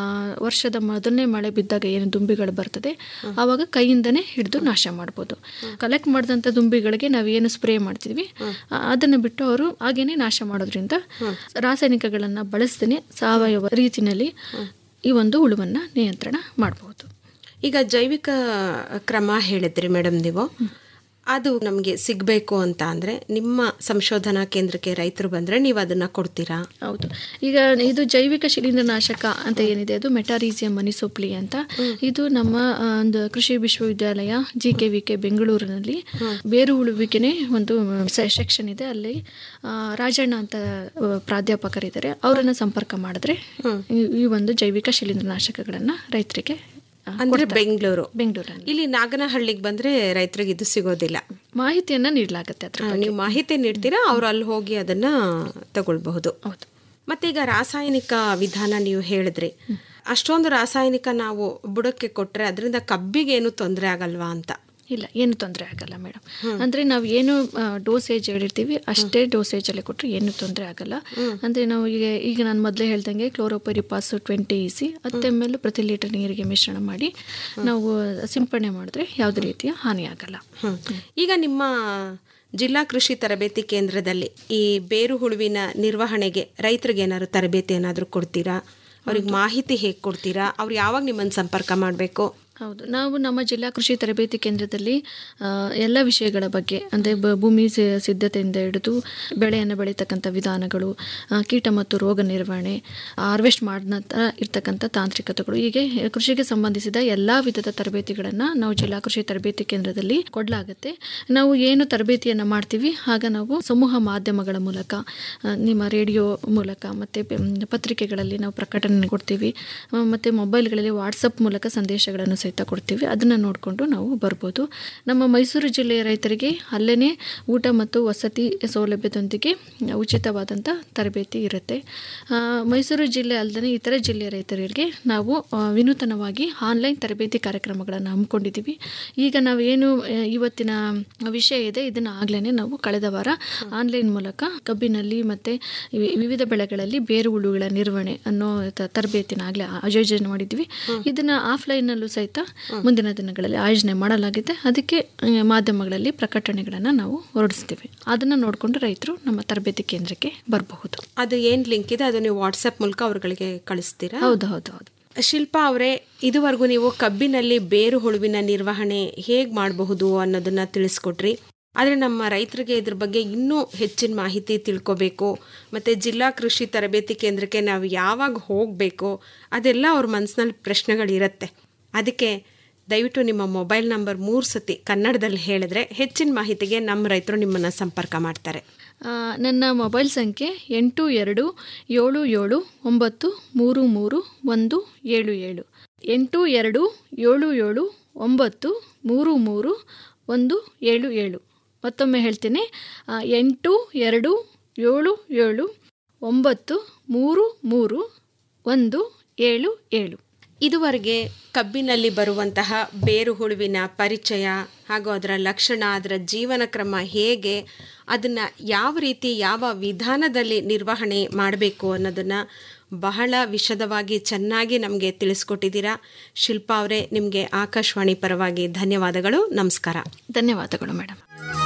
ವರ್ಷದ ಮೊದಲನೇ ಮಳೆ ಬಿದ್ದಾಗ ಏನು ದುಂಬಿಗಳು ಬರ್ತದೆ ಆವಾಗ ಕೈಯಿಂದನೇ ಹಿಡಿದು ನಾಶ ಮಾಡ್ಬೋದು ಕಲೆಕ್ಟ್ ಮಾಡಿದಂಥ ದುಂಬಿಗಳಿಗೆ ನಾವು ಏನು ಸ್ಪ್ರೇ ಮಾಡ್ತಿದ್ವಿ ಆ, ಅದನ್ನು ಬಿಟ್ಟು ಅವರು ಹಾಗೇನೆ ನಾಶ ಮಾಡೋದ್ರಿಂದ ರಾಸಾಯನಿಕಗಳನ್ನು ಬಳಸ್ದೇ ಸಾವಯವ ರೀತಿಯಲ್ಲಿ ಈ ಒಂದು ಹುಳುವನ್ನು ನಿಯಂತ್ರಣ ಮಾಡಬಹುದು ಈಗ ಜೈವಿಕ ಕ್ರಮ ಹೇಳಿದ್ರಿ ಮೇಡಮ್ ನೀವು ಅದು ನಮಗೆ ಸಿಗಬೇಕು ಅಂತ ಅಂದ್ರೆ ನಿಮ್ಮ ಸಂಶೋಧನಾ ಕೇಂದ್ರಕ್ಕೆ ರೈತರು ಬಂದ್ರೆ ನೀವು ಅದನ್ನ ಕೊಡ್ತೀರಾ ಹೌದು ಈಗ ಇದು ಜೈವಿಕ ಶಿಲೀಂಧ್ರನಾಶಕ ಅಂತ ಏನಿದೆ ಅದು ಮೆಟಾರೀಸಿಯಂ ಮನಿಸೋಪ್ಲಿ ಅಂತ ಇದು ನಮ್ಮ ಆ, ಒಂದು ಕೃಷಿ ವಿಶ್ವವಿದ್ಯಾಲಯ ಜಿ ಕೆ ವಿ ಕೆ ಬೆಂಗಳೂರಿನಲ್ಲಿ ಬೇರು ಉಳುವಿಕೆನೆ ಒಂದು ಸೆಕ್ಷನ್ ಇದೆ ಅಲ್ಲಿ ಆ, ರಾಜಣ್ಣ ಅಂತ ಆ, ಪ್ರಾಧ್ಯಾಪಕರಿದ್ದಾರೆ ಅವರನ್ನ ಸಂಪರ್ಕ ಮಾಡಿದ್ರೆ ಈ- ಈ ಒಂದು ಜೈವಿಕ ಶಿಲೀಂಧ್ರನಾಶಕಗಳನ್ನ ರೈತರಿಗೆ ಆ, ಅಂದ್ರೆ ಕೊಡ್ತಾರೆ. ಬೆಂಗಳೂರು ಬೆಂಗಳೂರಲ್ಲಿ ಇಲ್ಲಿ ನಾಗನಹಳ್ಳಿಗೆ ಬಂದ್ರೆ ರೈತರಿಗೆ ಇದು ಸಿಗೋದಿಲ್ಲ ಮಾಹಿತಿಯನ್ನ ನೀಡಲಾಗುತ್ತೆ ಅದ್ರ ಆ, ನೀವು ಮಾಹಿತಿ ನೀಡ್ತೀರಾ ಅವ್ರು ಅಲ್ಲಿ ಹೋಗಿ ಅದನ್ನ ತಗೊಳ್ಬಹುದು ಹೌದು ಮತ್ತೆ ಈಗ ರಾಸಾಯನಿಕ ವಿಧಾನ ನೀವು ಹೇಳಿದ್ರಿ ಅಷ್ಟೊಂದು ರಾಸಾಯನಿಕ ನಾವು ಬುಡಕ್ಕೆ ಕೊಟ್ರೆ ಅದರಿಂದ ಕಬ್ಬಿಗೆ ಏನು ತೊಂದರೆ ಆಗಲ್ವಾ ಅಂತ ಇಲ್ಲ ಏನು ತೊಂದರೆ ಆಗಲ್ಲ ಮೇಡಮ್ ಅಂದರೆ ನಾವು ಏನು ಡೋಸೇಜ್ ಹೇಳಿರ್ತೀವಿ ಅಷ್ಟೇ ಡೋಸೇಜಲ್ಲಿ ಕೊಟ್ಟರೆ ಏನು ತೊಂದರೆ ಆಗಲ್ಲ ಅಂದರೆ ನಾವು ಈಗ ಈಗ ನಾನು ಮೊದಲೇ ಹೇಳ್ದಂಗೆ ಕ್ಲೋರೋಪರಿಪಾಸ್ ಟ್ವೆಂಟಿ ಇ ಸಿ ಹತ್ತು ಎಮ್ ಎಲ್ ಪ್ರತಿ ಲೀಟರ್ ನೀರಿಗೆ ಮಿಶ್ರಣ ಮಾಡಿ ನಾವು ಸಿಂಪಡಣೆ ಮಾಡಿದ್ರೆ ಯಾವುದೇ ರೀತಿಯ ಹಾನಿ ಆಗಲ್ಲ ಹ್ಮ್. ಈಗ ನಿಮ್ಮ ಜಿಲ್ಲಾ ಕೃಷಿ ತರಬೇತಿ ಕೇಂದ್ರದಲ್ಲಿ ಈ ಬೇರು ಹುಳುವಿನ ನಿರ್ವಹಣೆಗೆ ರೈತರಿಗೆ ಏನಾದ್ರು ತರಬೇತಿ ಏನಾದರೂ ಕೊಡ್ತೀರಾ ಅವ್ರಿಗೆ ಮಾಹಿತಿ ಹೇಗೆ ಕೊಡ್ತೀರಾ ಅವ್ರು ಯಾವಾಗ ನಿಮ್ಮನ್ನು ಸಂಪರ್ಕ ಮಾಡಬೇಕು ಹೌದು ನಾವು ನಮ್ಮ ಜಿಲ್ಲಾ ಕೃಷಿ ತರಬೇತಿ ಕೇಂದ್ರದಲ್ಲಿ ಆ, ಎಲ್ಲ ವಿಷಯಗಳ ಬಗ್ಗೆ ಅಂದರೆ ಭೂಮಿ ಸಿ- ಸಿದ್ಧತೆಯಿಂದ ಹಿಡಿದು ಬೆಳೆಯನ್ನು ಬೆಳೀತಕ್ಕಂಥ ವಿಧಾನಗಳು ಆ, ಕೀಟ ಮತ್ತು ರೋಗ ನಿರ್ವಹಣೆ ಹಾರ್ವೆಸ್ಟ್ ಮಾಡಿದ ನಂತರ ಇರ್ತಕ್ಕಂಥ ತಾಂತ್ರಿಕತೆಗಳು ಹೀಗೆ ಕೃಷಿಗೆ ಸಂಬಂಧಿಸಿದ ಎಲ್ಲ ವಿಧದ ತರಬೇತಿಗಳನ್ನು ನಾವು ಜಿಲ್ಲಾ ಕೃಷಿ ತರಬೇತಿ ಕೇಂದ್ರದಲ್ಲಿ ಕೊಡಲಾಗುತ್ತೆ ನಾವು ಏನು ತರಬೇತಿಯನ್ನು ಮಾಡ್ತೀವಿ ಆಗ ನಾವು ಸಮೂಹ ಮಾಧ್ಯಮಗಳ ಮೂಲಕ ಆ, ನಿಮ್ಮ ರೇಡಿಯೋ ಮೂಲಕ ಮತ್ತು ಪತ್ರಿಕೆಗಳಲ್ಲಿ ನಾವು ಪ್ರಕಟಣೆ ಕೊಡ್ತೀವಿ ಆ, ಮತ್ತು ಮೊಬೈಲ್ಗಳಲ್ಲಿ ವಾಟ್ಸಪ್ ಮೂಲಕ ಸಂದೇಶಗಳನ್ನು ಸಹಿತ ಕೊಡ್ತೀವಿ ಅದನ್ನು ನೋಡಿಕೊಂಡು ನಾವು ಬರ್ಬೋದು ನಮ್ಮ ಮೈಸೂರು ಜಿಲ್ಲೆಯ ರೈತರಿಗೆ ಅಲ್ಲೇ ಊಟ ಮತ್ತು ವಸತಿ ಸೌಲಭ್ಯದೊಂದಿಗೆ ಉಚಿತವಾದಂಥ ತರಬೇತಿ ಇರುತ್ತೆ ಆ, ಮೈಸೂರು ಜಿಲ್ಲೆ ಅಲ್ಲದೆ ಇತರ ಜಿಲ್ಲೆಯ ರೈತರಿಗೆ ನಾವು ಆ, ವಿನೂತನವಾಗಿ ಆನ್ಲೈನ್ ತರಬೇತಿ ಕಾರ್ಯಕ್ರಮಗಳನ್ನು ಹಮ್ಮಿಕೊಂಡಿದ್ದೀವಿ ಈಗ ನಾವು ಏನು ಆ, ಇವತ್ತಿನ ವಿಷಯ ಇದೆ ಇದನ್ನು ಆಗ್ಲೇ ನಾವು ಕಳೆದ ವಾರ ಆನ್ಲೈನ್ ಮೂಲಕ ಕಬ್ಬಿನಲ್ಲಿ ಮತ್ತು ವಿವಿಧ ಬೆಳೆಗಳಲ್ಲಿ ಬೇರು ಹುಳುಗಳ ನಿರ್ವಹಣೆ ಅನ್ನೋ ತ- ತರಬೇತಿನ ಆಗಲೇ ಆಯೋಜನೆ ಮಾಡಿದ್ವಿ ಇದನ್ನು ಆಫ್ಲೈನಲ್ಲೂ ಸಹಿತ ಮುಂದಿನ ದಿನಗಳಲ್ಲಿ ಆಯೋಜನೆ ಮಾಡಲಾಗಿದೆ ಅದಕ್ಕೆ ಆ, ಮಾಧ್ಯಮಗಳಲ್ಲಿ ಪ್ರಕಟಣೆಗಳನ್ನು ನಾವು ಹೊರಡಿಸ್ತೀವಿ ಅದನ್ನು ನೋಡಿಕೊಂಡು ರೈತರು ನಮ್ಮ ತರಬೇತಿ ಕೇಂದ್ರಕ್ಕೆ ಬರಬಹುದು ಅದು ಏನು ಲಿಂಕ್ ಇದೆ ಅದು ನೀವು ವಾಟ್ಸಪ್ ಮೂಲಕ ಅವ್ರುಗಳಿಗೆ ಕಳಿಸ್ತೀರಾ ಹೌದು ಹೌದು ಹೌದು ಶಿಲ್ಪಾ ಅವರೇ ಇದುವರೆಗೂ ನೀವು ಕಬ್ಬಿನಲ್ಲಿ ಬೇರು ಹುಳುವಿನ ನಿರ್ವಹಣೆ ಹೇಗೆ ಮಾಡಬಹುದು ಅನ್ನೋದನ್ನ ತಿಳಿಸ್ಕೊಟ್ರಿ ಆದರೆ ನಮ್ಮ ರೈತರಿಗೆ ಇದ್ರ ಬಗ್ಗೆ ಇನ್ನೂ ಹೆಚ್ಚಿನ ಮಾಹಿತಿ ತಿಳ್ಕೊಬೇಕು ಮತ್ತು ಜಿಲ್ಲಾ ಕೃಷಿ ತರಬೇತಿ ಕೇಂದ್ರಕ್ಕೆ ನಾವು ಯಾವಾಗ ಹೋಗಬೇಕು ಅದೆಲ್ಲ ಅವ್ರ ಮನಸ್ಸಿನಲ್ಲಿ ಪ್ರಶ್ನೆಗಳಿರುತ್ತೆ ಅದಕ್ಕೆ ದಯವಿಟ್ಟು ನಿಮ್ಮ ಮೊಬೈಲ್ ನಂಬರ್ ಮೂರು ಸತಿ ಕನ್ನಡದಲ್ಲಿ ಹೇಳಿದ್ರೆ ಹೆಚ್ಚಿನ ಮಾಹಿತಿಗೆ ನಮ್ಮ ರೈತರು ನಿಮ್ಮನ್ನು ಸಂಪರ್ಕ ಮಾಡ್ತಾರೆ ಆ, ನನ್ನ ಮೊಬೈಲ್ ಸಂಖ್ಯೆ ಎಂಟು ಎರಡು ಏಳು ಏಳು ಒಂಬತ್ತು ಮೂರು ಮೂರು ಒಂದು ಏಳು ಏಳು ಎಂಟು ಎರಡು ಏಳು ಏಳು ಒಂಬತ್ತು ಮೂರು ಮೂರು ಒಂದು ಏಳು ಏಳು ಮತ್ತೊಮ್ಮೆ ಹೇಳ್ತೀನಿ ಆ, ಎಂಟು ಎರಡು ಏಳು ಏಳು ಒಂಬತ್ತು ಮೂರು ಮೂರು ಒಂದು ಏಳು ಏಳು ಇದುವರೆಗೆ ಕಬ್ಬಿನಲ್ಲಿ ಬರುವಂತಹ ಬೇರು ಹುಳುವಿನ ಪರಿಚಯ ಹಾಗೂ ಅದರ ಲಕ್ಷಣ ಅದರ ಜೀವನ ಕ್ರಮ ಹೇಗೆ ಅದನ್ನು ಯಾವ ರೀತಿ ಯಾವ ವಿಧಾನದಲ್ಲಿ ನಿರ್ವಹಣೆ ಮಾಡಬೇಕು ಅನ್ನೋದನ್ನು ಬಹಳ ವಿಶದವಾಗಿ ಚೆನ್ನಾಗಿ ನಮಗೆ ತಿಳಿಸ್ಕೊಟ್ಟಿದ್ದೀರಾ ಶಿಲ್ಪಾ ಅವರೇ ನಿಮಗೆ ಆಕಾಶವಾಣಿ ಪರವಾಗಿ ಧನ್ಯವಾದಗಳು ನಮಸ್ಕಾರ ಧನ್ಯವಾದಗಳು ಮೇಡಮ್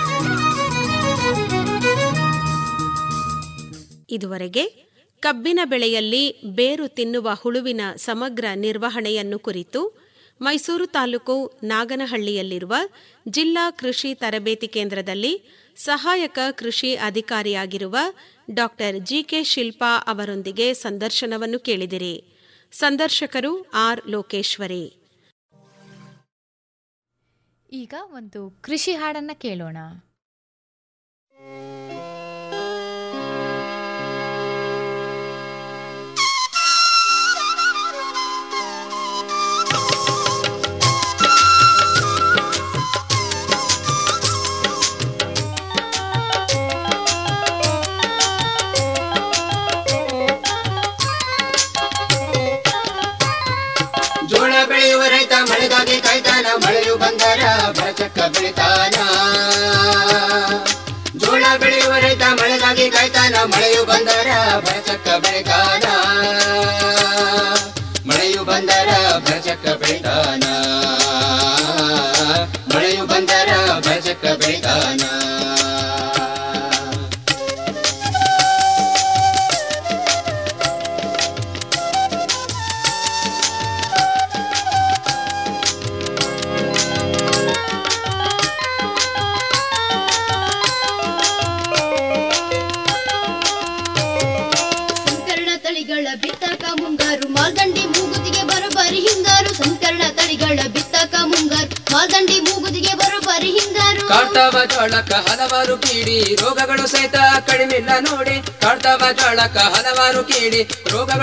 ಇದುವರೆಗೆ ಕಬ್ಬಿನ ಬೆಳೆಯಲ್ಲಿ ಬೇರು ತಿನ್ನುವ ಹುಳುವಿನ ಸಮಗ್ರ ನಿರ್ವಹಣೆಯನ್ನು ಕುರಿತು ಮೈಸೂರು ತಾಲೂಕು ನಾಗನಹಳ್ಳಿಯಲ್ಲಿರುವ ಜಿಲ್ಲಾ ಕೃಷಿ ತರಬೇತಿ ಕೇಂದ್ರದಲ್ಲಿ ಸಹಾಯಕ ಕೃಷಿ ಅಧಿಕಾರಿಯಾಗಿರುವ ಡಾಕ್ಟರ್ ಜಿಕೆ ಶಿಲ್ಪಾ ಅವರೊಂದಿಗೆ ಸಂದರ್ಶನವನ್ನು ಕೇಳಿದಿರಿ ಸಂದರ್ಶಕರು ಆರ್ ಲೋಕೇಶ್ವರಿ ಈಗ ಒಂದು ಕೃಷಿ ಹಾಡನ್ನ ಕೇಳೋಣ ಜೋಳ ಬೆಳೆಯುವ ರೈತ ಮಳೆಗಾಗಿ ಕಾಯ್ತಾನ ಮಳೆಯು ಬಂದರ ಬರಚಕ್ಕ ಬೆಳಿತಾನ ಜೋಳ ಬೆಳೆಯುವ ರೈತ ಮಳೆಗಾಗಿ ಕಾಯ್ತಾನ ಮಳೆಯು ಬಂದರ ಬರಚಕ್ಕ ಬೆಳಿತಾನ ಮಳೆಯು ಬಂದರ ಬರಚಕ್ಕ ಬೆಳಿತಾನ ಮಳೆಯು ಬಂದರ ಬರಚಕ್ಕ ಬೆಳಿತಾನ ಸಂಕರಣ ತಳಿಗಳ ಬಿತ್ತಕ ಮುಂಗಾರು ಮಾಲ್ದಂಡಿ ಮೂಗುತಿಗೆ ಬರೋಬ್ಬರಿ ಹಿಂಗಾರು ಸಂಕರಣ ತಳಿಗಳ ಬಿತ್ತಕ ಮುಂಗಾರು ಮಾಲ್ದಂಡಿ ಮೂಗುತಿಗೆ ಬರೋಬ್ಬರಿ ಹಿಂಗಾರು ಕಾಡ್ತಾವ ಜೋಳಕ್ಕ ಹಲವಾರು ಕೀಡಿ ರೋಗಗಳು ಸಹಿತ ಕಡಿಮಿಲ್ಲ ನೋಡಿ ಕಾಡ್ತಾವ ಜೋಳಕ್ಕ ಹಲವಾರು ಕೀಡಿ ರೋಗಗಳು